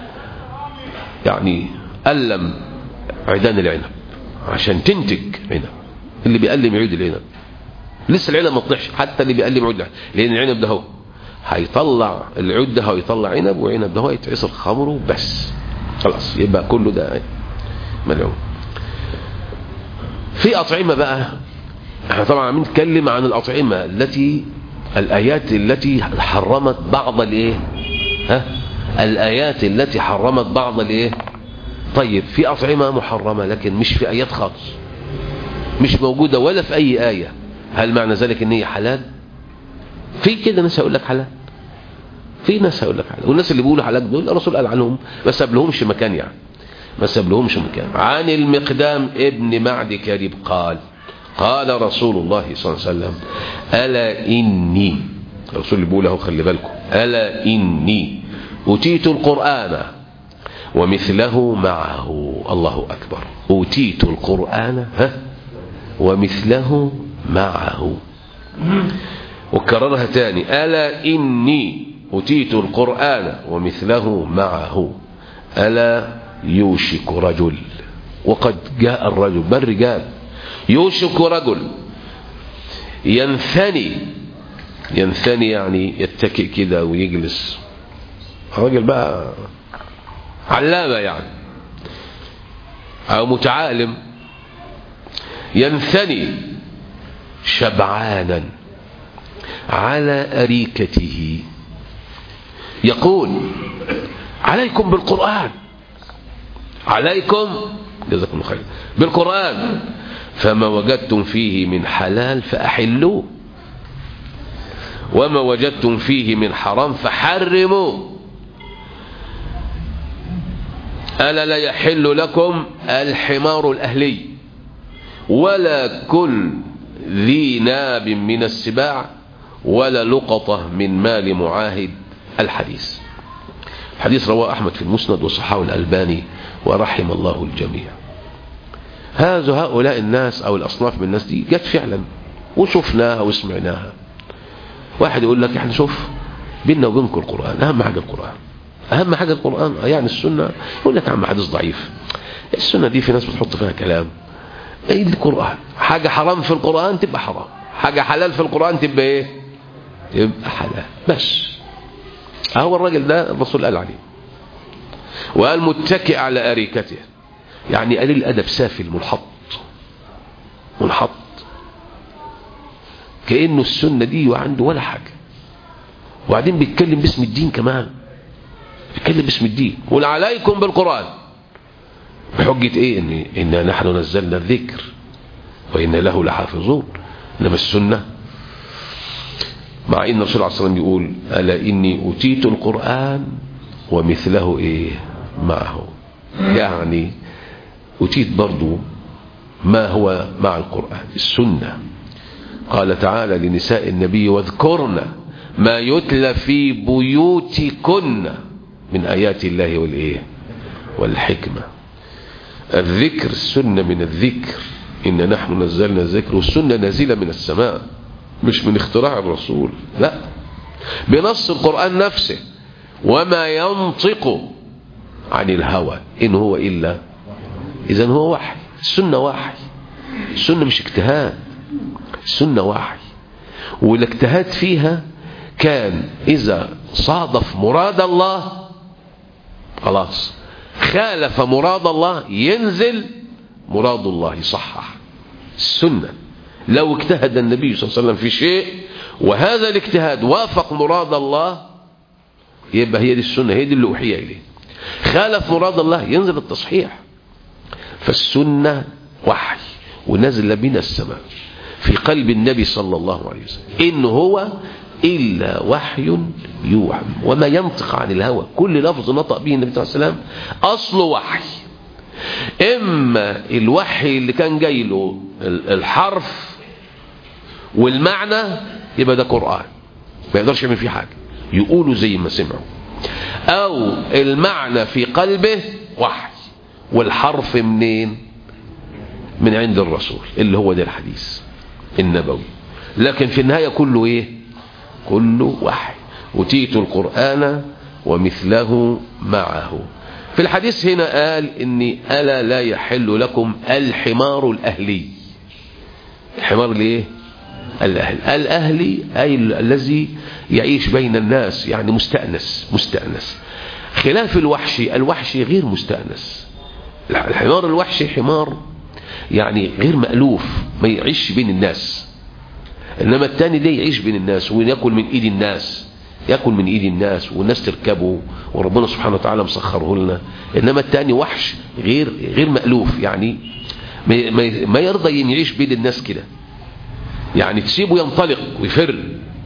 يعني ألم عيدان العنب عشان تنتج عنب اللي بيقلم يعيد العنب لسه العنب ما طلعش حتى اللي بيقلم يعيد لان العنب ده هو هيطلع العود ده هيطلع عنب وعنب ده هو يتعصر خمره بس خلاص يبقى كله ده ملعون في أطعمة بقى احنا طبعا بنتكلم عن الأطعمة التي الآيات التي حرمت بعض الايه ها الآيات التي حرمت بعض الايه طيب في أطعمة محرمة لكن مش في آيات خالص مش موجودة ولا في أي آية هل معنى ذلك ان هي حلال في كده ناس هيقول لك حلال في ناس هيقول لك حلال والناس اللي بيقولوا حلال دول الرسول قال عنهم ما سابلهمش مكان يعني ما سابلهمش مكان عن المقدام ابن معد كريب قال قال رسول الله صلى الله عليه وسلم ألا إني الرسول اللي بيقول اهو خلي بالكم ألا إني أتيت القرآن ومثله معه الله أكبر أوتيت القرآن ها ومثله معه وكررها تاني ألا إني أتيت القرآن ومثله معه ألا يوشك رجل وقد جاء الرجل بل رجال يوشك رجل ينثني ينثني يعني يتكئ كده ويجلس الراجل بقى علامة يعني أو متعالم ينثني شبعانا على أريكته يقول عليكم بالقرآن عليكم جزاكم الله خير بالقرآن فما وجدتم فيه من حلال فأحلوه وما وجدتم فيه من حرام فحرموا ألا لا يحل لكم الحمار الأهلي ولا كل ذي ناب من السباع ولا لقطة من مال معاهد الحديث حديث رواه أحمد في المسند وصححه الألباني ورحم الله الجميع هذا هؤلاء الناس أو الأصناف من الناس دي جت فعلا وشفناها وسمعناها واحد يقول لك احنا شوف بيننا وبينكم القرآن أهم حاجة القرآن أهم حاجة القرآن يعني السنة يقول لك عم حديث ضعيف السنة دي في ناس بتحط فيها كلام ايه القرآن حاجة حرام في القرآن تبقى حرام حاجة حلال في القرآن تبقى ايه تبقى حلال بس هو الراجل ده الرسول قال عليه وقال متكئ على أريكته يعني قليل الأدب سافل منحط منحط كأنه السنة دي وعنده ولا حاجة وبعدين بيتكلم باسم الدين كمان بيتكلم باسم الدين قل عليكم بالقرآن بحجة ايه ان إنا نحن نزلنا الذكر وإنا له لحافظون انما السنة مع ان الرسول عليه الصلاة والسلام يقول ألا إني أتيت القرآن ومثله ايه معه يعني أتيت برضو ما هو مع القرآن السنة قال تعالى لنساء النبي واذكرن ما يتلى في بيوتكن من آيات الله والإيه والحكمة الذكر السنة من الذكر إن نحن نزلنا الذكر والسنة نازلة من السماء مش من اختراع الرسول لا بنص القرآن نفسه وما ينطق عن الهوى إن هو إلا إذا هو وحي السنة وحي السنة مش اجتهاد السنة وحي والاجتهاد فيها كان إذا صادف مراد الله خلاص خالف مراد الله ينزل مراد الله يصحح السنة لو اجتهد النبي صلى الله عليه وسلم في شيء وهذا الاجتهاد وافق مراد الله يبقى هي دي السنة هي دي اللي أوحي إليه خالف مراد الله ينزل التصحيح فالسنة وحي ونزل من السماء في قلب النبي صلى الله عليه وسلم إن هو إلا وحي يوحى وما ينطق عن الهوى كل لفظ نطق به النبي صلى الله عليه وسلم أصل وحي إما الوحي اللي كان جاي له الحرف والمعنى يبقى ده قرآن ما يقدرش يعمل فيه حاجة يقولوا زي ما سمعوا أو المعنى في قلبه وحي والحرف منين من عند الرسول اللي هو ده الحديث النبوي لكن في النهاية كله ايه كله وحي أتيت القرآن ومثله معه في الحديث هنا قال إني ألا لا يحل لكم الحمار الأهلي الحمار ليه الأهل الأهلي أي الذي يعيش بين الناس يعني مستأنس مستأنس خلاف الوحشي الوحشي غير مستأنس الحمار الوحشي حمار يعني غير مألوف ما يعيش بين الناس إنما التاني ده يعيش بين الناس ويأكل من إيد الناس يأكل من إيد الناس والناس تركبه وربنا سبحانه وتعالى مسخره لنا إنما التاني وحش غير غير مألوف يعني ما ما يرضى يعيش بين الناس كده يعني تسيبه ينطلق ويفر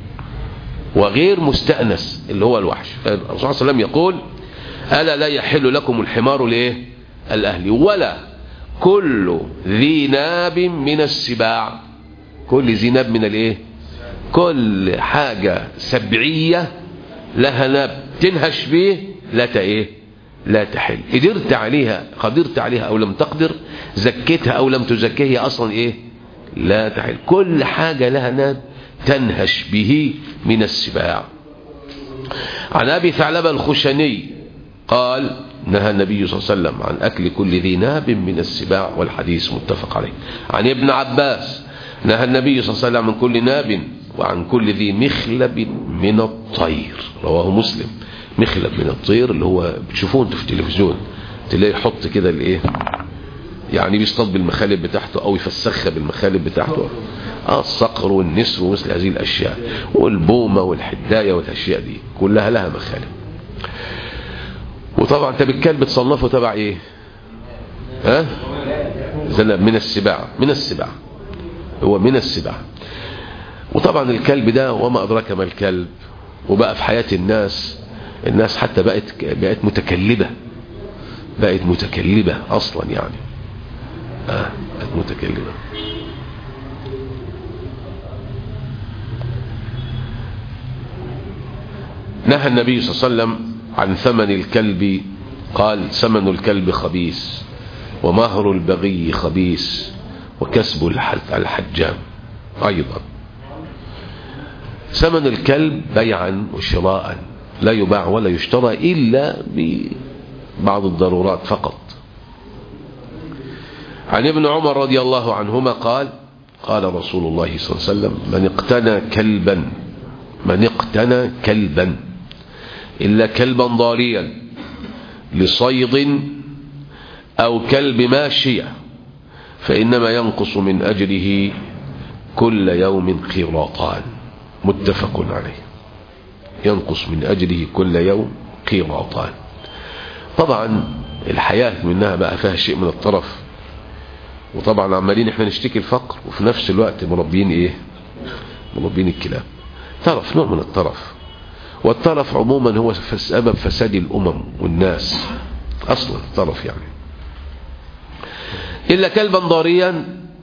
وغير مستأنس اللي هو الوحش الرسول صلى الله عليه وسلم يقول ألا لا يحل لكم الحمار ليه الأهلي ولا كل ذي ناب من السباع كل ذي ناب من الايه كل حاجة سبعية لها ناب تنهش به لا ايه لا تحل قدرت عليها قدرت عليها او لم تقدر زكيتها او لم تزكيها هي اصلا ايه لا تحل كل حاجة لها ناب تنهش به من السباع عن ابي ثعلبة الخشني قال نهى النبي صلى الله عليه وسلم عن أكل كل ذي ناب من السباع والحديث متفق عليه عن ابن عباس نهى النبي صلى الله عليه وسلم عن كل ناب وعن كل ذي مخلب من الطير رواه مسلم مخلب من الطير اللي هو بتشوفوه انتوا في التلفزيون تلاقي يحط كده الايه يعني بيصطاد بالمخالب بتاعته او يفسخها بالمخالب بتاعته اه الصقر والنسر ومثل هذه الاشياء والبومه والحدايه والاشياء دي كلها لها مخالب وطبعا انت بالكلب تصنفه تبع ايه ها زنب من السباع من السباع هو من السباع وطبعا الكلب ده وما ادراك ما الكلب وبقى في حياة الناس الناس حتى بقت بقت متكلبة بقت متكلبة اصلا يعني اه بقت متكلبة نهى النبي صلى الله عليه وسلم عن ثمن الكلب قال ثمن الكلب خبيث ومهر البغي خبيث وكسب الحجام أيضا ثمن الكلب بيعا وشراء لا يباع ولا يشترى إلا ببعض الضرورات فقط عن ابن عمر رضي الله عنهما قال قال رسول الله صلى الله عليه وسلم من اقتنى كلبا من اقتنى كلبا إلا كلبا ضاريا لصيد أو كلب ماشية فإنما ينقص من أجره كل يوم قيراطان متفق عليه ينقص من أجره كل يوم قيراطان طبعا الحياة منها بقى فيها شيء من الطرف وطبعا عمالين احنا نشتكي الفقر وفي نفس الوقت مربين ايه مربين الكلاب طرف نوع من الطرف والطرف عموما هو سبب فساد الأمم والناس أصلا طرف يعني إلا كلبا ضاريا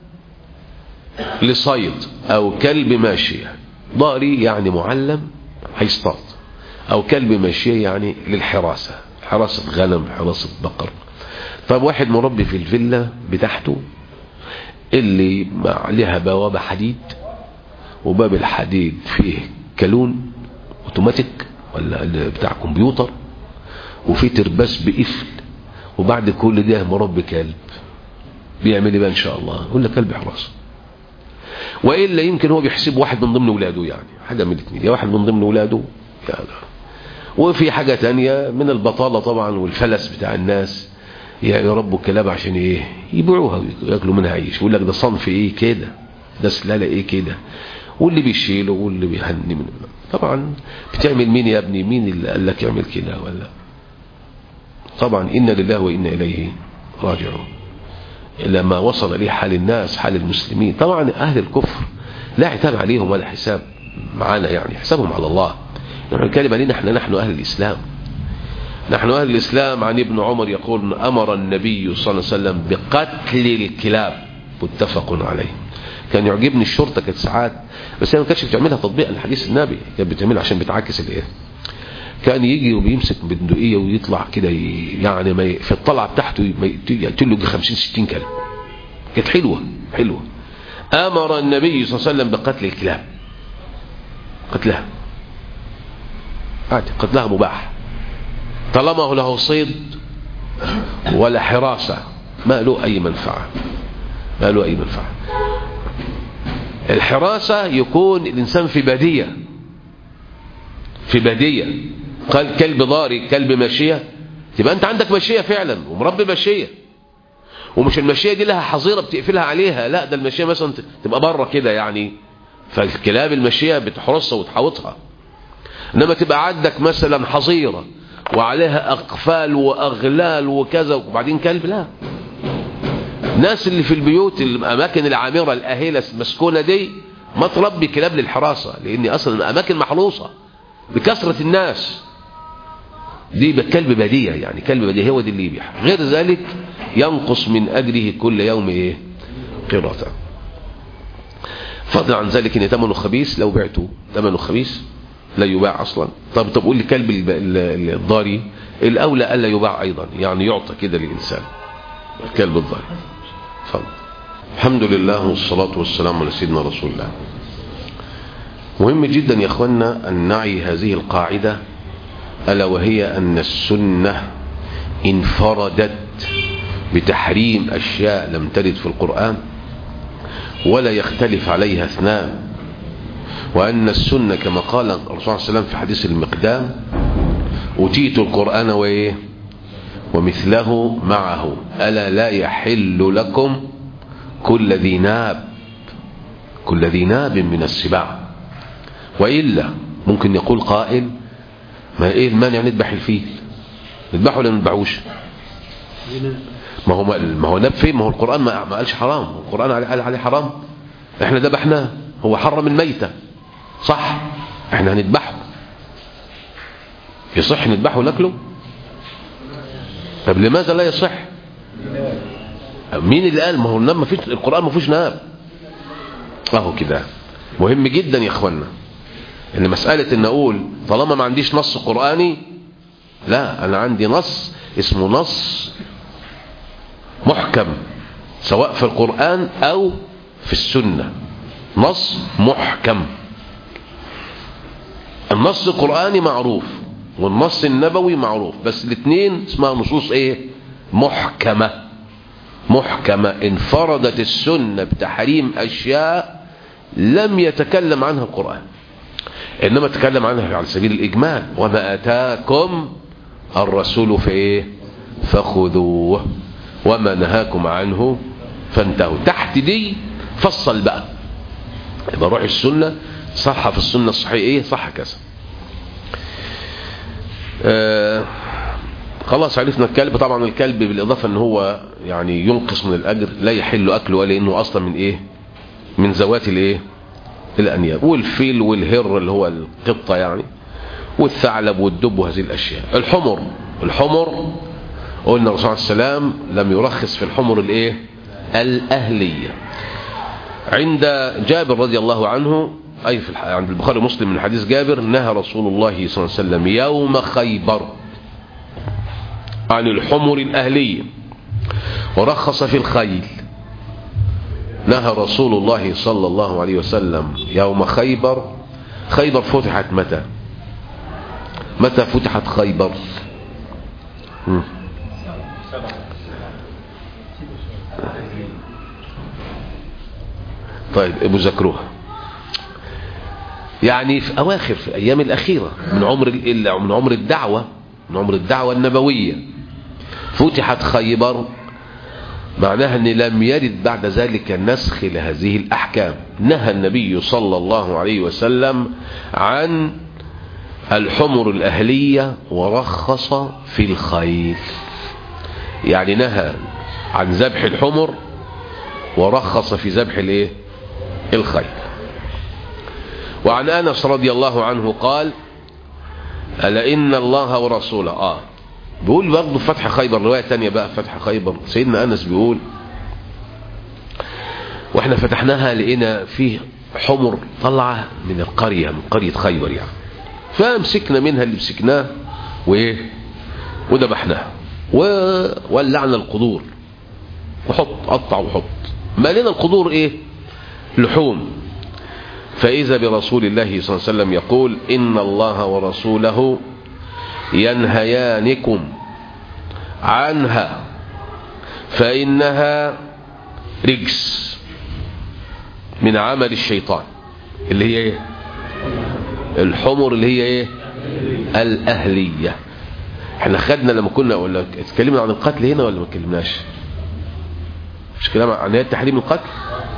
لصيد أو كلب ماشية ضاري يعني معلم هيصطاد أو كلب ماشية يعني للحراسة حراسة غنم حراسة بقر طب واحد مربي في الفيلا بتاعته اللي عليها بوابة حديد وباب الحديد فيه كالون اوتوماتيك ولا بتاع كمبيوتر وفيه ترباس بقفل وبعد كل ده مربي كلب بيعمل ايه بقى ان شاء الله يقول لك كلب حراسه والا يمكن هو بيحسب واحد من ضمن اولاده يعني حاجه من الاثنين يا واحد من ضمن اولاده يعني وفي حاجه تانية من البطاله طبعا والفلس بتاع الناس يربوا الكلاب عشان ايه يبيعوها وياكلوا منها عيش يقول لك ده صنف ايه كده ده سلاله ايه كده واللي بيشيله واللي بيهني من طبعا بتعمل مين يا ابني مين اللي قال لك يعمل كده ولا طبعا إنا لله وإنا إليه راجعون إلى ما وصل إليه حال الناس حال المسلمين طبعا أهل الكفر لا عتاب عليهم ولا حساب معانا يعني حسابهم على الله نحن نتكلم علينا نحن نحن أهل الإسلام نحن أهل الإسلام عن ابن عمر يقول أمر النبي صلى الله عليه وسلم بقتل الكلاب متفق عليه كان يعجبني الشرطة كانت ساعات بس هي ما كانتش بتعملها تطبيق لحديث النبي كانت بتعملها عشان بتعكس الايه كان يجي وبيمسك بندقية ويطلع كده يعني ما في الطلعة بتاعته يقتل له 50 60 كلب كانت حلوة حلوة أمر النبي صلى الله عليه وسلم بقتل الكلاب قتلها عادي قتلها مباح طالما له صيد ولا حراسة ما له أي منفعة ما له أي منفعة الحراسة يكون الإنسان في بادية في بادية قال كلب ضاري كلب ماشية تبقى أنت عندك ماشية فعلا ومربي ماشية ومش الماشية دي لها حظيرة بتقفلها عليها لا ده الماشية مثلا تبقى بره كده يعني فالكلاب الماشية بتحرسها وتحوطها إنما تبقى عندك مثلا حظيرة وعليها أقفال وأغلال وكذا وبعدين كلب لا الناس اللي في البيوت الأماكن العامرة الأهلة المسكونة دي ما تربي كلاب للحراسة لأن أصلا الأماكن محروسة بكثرة الناس دي بكلب بديع يعني كلب بديع هو دي اللي يبيح غير ذلك ينقص من أجره كل يوم إيه قراطة فضلا عن ذلك إن ثمنه خبيث لو بعته ثمنه خبيث لا يباع أصلا طب طب قول لي كلب الضاري الأولى ألا يباع أيضا يعني يعطى كده للإنسان الكلب الضاري فضل. الحمد لله والصلاة والسلام على سيدنا رسول الله مهم جدا يا اخوانا أن نعي هذه القاعدة ألا وهي أن السنة انفردت بتحريم أشياء لم ترد في القرآن ولا يختلف عليها اثنان وأن السنة كما قال الرسول صلى الله عليه وسلم في حديث المقدام أتيت القرآن وإيه ومثله معه ألا لا يحل لكم كل ذي ناب كل ذي ناب من السباع وإلا ممكن يقول قائل ما إيه المانع نذبح الفيل نذبحه ولا ما نذبحوش ما هو ما هو ناب فين ما هو القرآن ما ما قالش حرام القرآن قال عليه حرام احنا ذبحناه هو حرم الميتة صح احنا هنذبحه يصح نذبحه وناكله طب لماذا لا يصح مين اللي قال ما هو الناب ما فيش القرآن ما فيش ناب اهو كده مهم جدا يا اخوانا ان مسألة ان اقول طالما ما عنديش نص قرآني لا انا عندي نص اسمه نص محكم سواء في القرآن او في السنة نص محكم النص القرآني معروف والنص النبوي معروف بس الاثنين اسمها نصوص ايه محكمة محكمة انفردت السنة بتحريم اشياء لم يتكلم عنها القرآن انما تكلم عنها على سبيل الاجمال وما اتاكم الرسول في ايه فخذوه وما نهاكم عنه فانتهوا تحت دي فصل بقى يبقى روح السنة صح في السنة الصحيح ايه صح كذا آه خلاص عرفنا الكلب طبعا الكلب بالاضافة ان هو يعني ينقص من الاجر لا يحل اكله لانه اصلا من ايه من ذوات الايه الانياب والفيل والهر اللي هو القطة يعني والثعلب والدب وهذه الاشياء الحمر الحمر قلنا الرسول عليه السلام لم يرخص في الحمر الايه الاهلية عند جابر رضي الله عنه أي في عند البخاري ومسلم من حديث جابر نهى رسول الله صلى الله عليه وسلم يوم خيبر عن الحمر الأهلية ورخص في الخيل نهى رسول الله صلى الله عليه وسلم يوم خيبر خيبر فتحت متى متى فتحت خيبر مم. طيب ابو ذكروها يعني في اواخر في الايام الاخيره من عمر ال- من عمر الدعوه من عمر الدعوه النبويه فتحت خيبر معناها ان لم يرد بعد ذلك نسخ لهذه الاحكام نهى النبي صلى الله عليه وسلم عن الحمر الاهليه ورخص في الخيل يعني نهى عن ذبح الحمر ورخص في ذبح الايه الخيل وعن انس رضي الله عنه قال الا ان الله ورسوله اه بيقول برضه فتح خيبر روايه تانية بقى فتح خيبر سيدنا انس بيقول واحنا فتحناها لقينا فيه حمر طلعه من القريه من قريه خيبر يعني فمسكنا منها اللي مسكناه وايه وذبحناها وولعنا القدور وحط قطع وحط مالنا القدور ايه لحوم فإذا برسول الله صلى الله عليه وسلم يقول إن الله ورسوله ينهيانكم عنها فإنها رجس من عمل الشيطان اللي هي ايه الحمر اللي هي ايه الأهلية احنا خدنا لما كنا ولا اتكلمنا عن القتل هنا ولا ما اتكلمناش مش كلام عن ايه تحريم القتل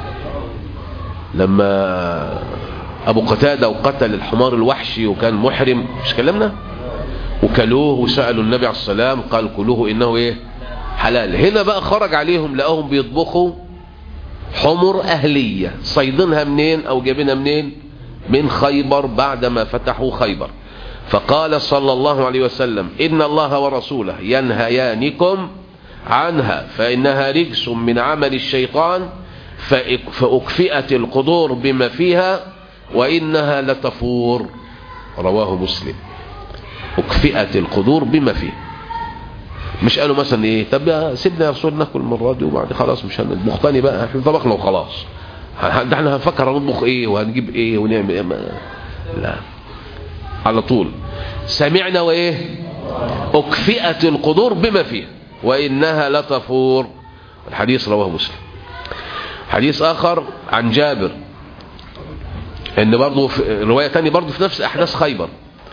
لما ابو قتاده وقتل الحمار الوحشي وكان محرم مش كلامنا وكلوه وسالوا النبي عليه السلام قال كلوه انه ايه حلال هنا بقى خرج عليهم لقاهم بيطبخوا حمر اهليه صيدينها منين او جايبينها منين من خيبر بعدما فتحوا خيبر فقال صلى الله عليه وسلم ان الله ورسوله ينهيانكم عنها فانها رجس من عمل الشيطان فأكفئت القدور بما فيها وإنها لتفور رواه مسلم أكفئت القدور بما فيها مش قالوا مثلا ايه طب يا سيدنا يا رسول ناكل المره دي وبعد خلاص مش هنطبخ تاني بقى احنا طبخنا وخلاص ده احنا هنفكر هنطبخ ايه وهنجيب ايه ونعمل ايه ما لا على طول سمعنا وايه أكفئت القدور بما فيها وإنها لتفور الحديث رواه مسلم حديث آخر عن جابر ان برضه في رواية تانية برضه في نفس أحداث خيبر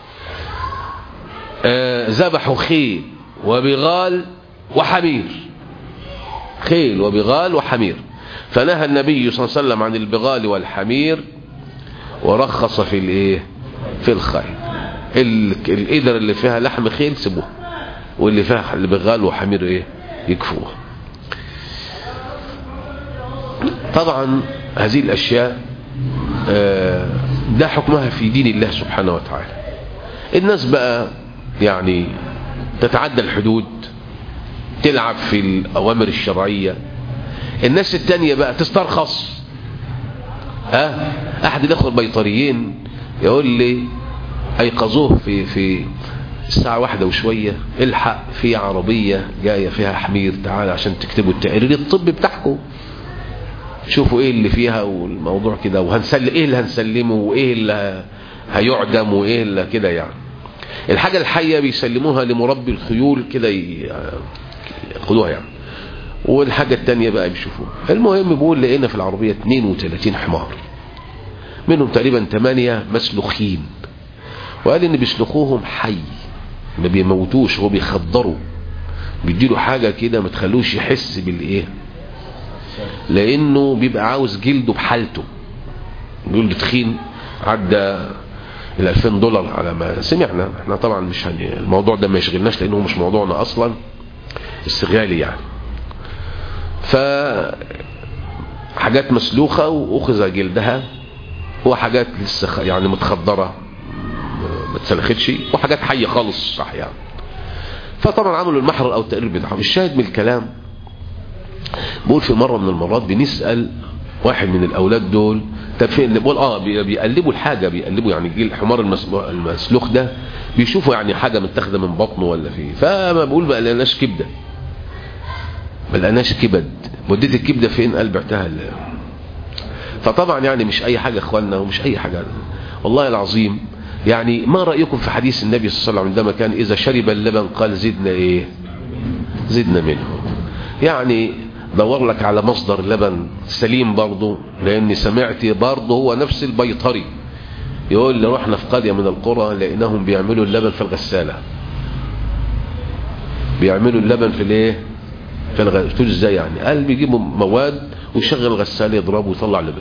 آه ذبحوا خيل وبغال وحمير خيل وبغال وحمير فنهى النبي صلى الله عليه وسلم عن البغال والحمير ورخص في الايه في الخيل القدر اللي فيها لحم خيل سيبوه واللي فيها البغال وحمير ايه يكفوه طبعا هذه الاشياء ده حكمها في دين الله سبحانه وتعالى الناس بقى يعني تتعدى الحدود تلعب في الأوامر الشرعية الناس التانية بقى تسترخص ها أحد الأخوة البيطريين يقول لي أيقظوه في في الساعة واحدة وشوية الحق في عربية جاية فيها حمير تعال عشان تكتبوا التقرير الطبي بتاعكم شوفوا ايه اللي فيها والموضوع كده وهنسلم ايه اللي هنسلمه وايه اللي هيعدم وايه اللي كده يعني الحاجة الحية بيسلموها لمربي الخيول كده ياخدوها يعني والحاجة التانية بقى بيشوفوها المهم بيقول لقينا في العربية 32 حمار منهم تقريبا 8 مسلوخين وقال ان بيسلخوهم حي ما بيموتوش هو بيخدروا بيديله حاجة كده ما تخلوش يحس بالايه لانه بيبقى عاوز جلده بحالته جلد تخين عدى ال 2000 دولار على ما سمعنا احنا طبعا مش هن... الموضوع ده ما يشغلناش لانه مش موضوعنا اصلا استغلالي يعني ف حاجات مسلوخه واخذ جلدها وحاجات لسه يعني متخدره ما اتسلختش وحاجات حيه خالص صح يعني فطبعا عملوا المحر او التقرير بتاعهم الشاهد من الكلام بقول في مرة من المرات بنسأل واحد من الأولاد دول طب فين بقول اه بيقلبوا الحاجة بيقلبوا يعني الحمار المسلوخ ده بيشوفوا يعني حاجة متاخده من بطنه ولا فيه فما بقول ما لقيناش كبدة ما لقيناش كبد وديت الكبدة فين قال بعتها فطبعا يعني مش اي حاجة اخواننا ومش اي حاجة والله العظيم يعني ما رأيكم في حديث النبي صلى الله عليه وسلم عندما كان اذا شرب اللبن قال زدنا ايه زدنا منه يعني دور لك على مصدر لبن سليم برضه لاني سمعت برضه هو نفس البيطري يقول لي رحنا في قرية من القرى لقيناهم بيعملوا اللبن في الغسالة بيعملوا اللبن في الايه في الغسالة قلت له ازاي يعني قال بيجيبوا مواد ويشغل الغسالة يضربه ويطلع لبن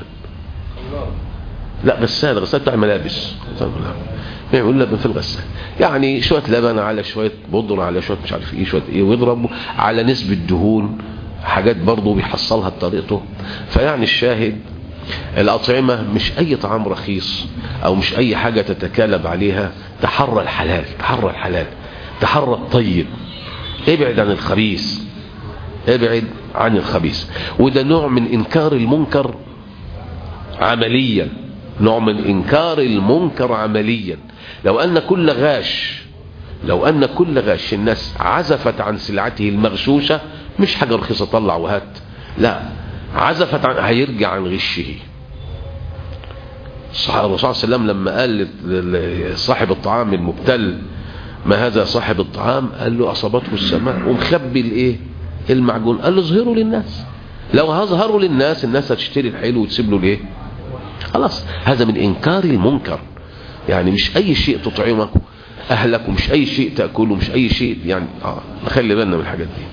لا غسالة غسالة بتاع ملابس بيعملوا لبن في الغسالة يعني شوية لبن على شوية بودرة على شوية مش عارف ايه شوية ايه ويضربوا على نسبة دهون حاجات برضه بيحصلها بطريقته فيعني الشاهد الأطعمة مش أي طعام رخيص أو مش أي حاجة تتكالب عليها تحرى الحلال تحرى الحلال تحرى الطيب ابعد عن الخبيث ابعد عن الخبيث وده نوع من إنكار المنكر عمليا نوع من إنكار المنكر عمليا لو أن كل غاش لو أن كل غاش الناس عزفت عن سلعته المغشوشة مش حاجة رخيصة طلع وهات لا عزفت عن هيرجع عن غشه الرسول صلى الله عليه وسلم لما قال لصاحب الطعام المبتل ما هذا صاحب الطعام قال له أصابته السماء ومخبي الايه المعجون قال له اظهروا للناس لو هظهروا للناس الناس هتشتري الحلو وتسيب له الايه خلاص هذا من انكار المنكر يعني مش اي شيء تطعمه اهلك ومش اي شيء تاكله مش اي شيء يعني اه نخلي بالنا من الحاجات دي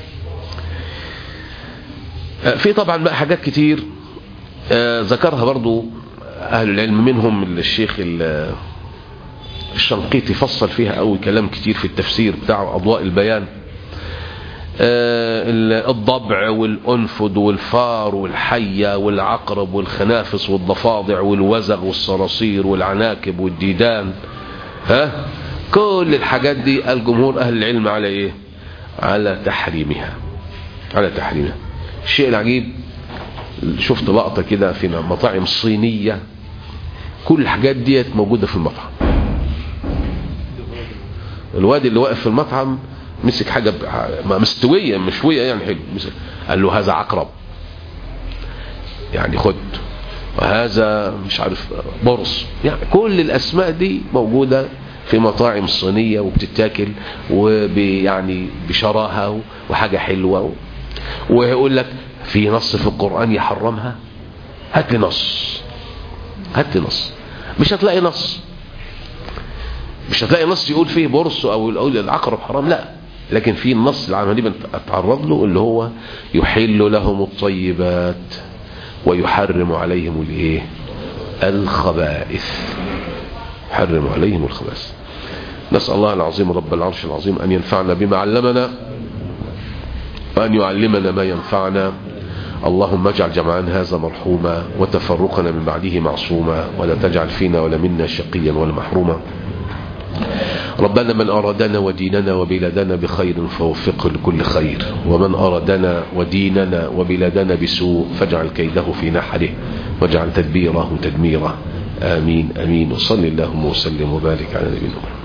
في طبعا بقى حاجات كتير آه ذكرها برضو أهل العلم منهم الشيخ الشنقيطي فصل فيها قوي كلام كتير في التفسير بتاعه أضواء البيان آه الضبع والأنفد والفار والحية والعقرب والخنافس والضفادع والوزغ والصراصير والعناكب والديدان ها كل الحاجات دي الجمهور أهل العلم على إيه على تحريمها على تحريمها الشيء العجيب شفت لقطة كده في مطاعم صينية كل الحاجات ديت موجودة في المطعم الواد اللي واقف في المطعم مسك حاجة مستوية مشوية يعني حلو قال له هذا عقرب يعني خد وهذا مش عارف برص يعني كل الأسماء دي موجودة في مطاعم صينية وبتتاكل ويعني بشراهة وحاجة حلوة ويقول لك في نص في القرآن يحرمها هات لي نص هات لي نص مش هتلاقي نص مش هتلاقي نص يقول فيه برص او يقول العقرب حرام لا لكن في النص العملي اتعرض له اللي هو يحل لهم الطيبات ويحرم عليهم الايه الخبائث يحرم عليهم الخبائث نسأل الله العظيم رب العرش العظيم أن ينفعنا بما علمنا وأن يعلمنا ما ينفعنا اللهم اجعل جمعنا هذا مرحوما وتفرقنا من بعده معصوما ولا تجعل فينا ولا منا شقيا ولا محروما ربنا من أرادنا وديننا وبلادنا بخير فوفقه لكل خير ومن أرادنا وديننا وبلادنا بسوء فاجعل كيده في نحره واجعل تدبيره تدميره آمين آمين وصل اللهم وسلم وبارك على نبينا محمد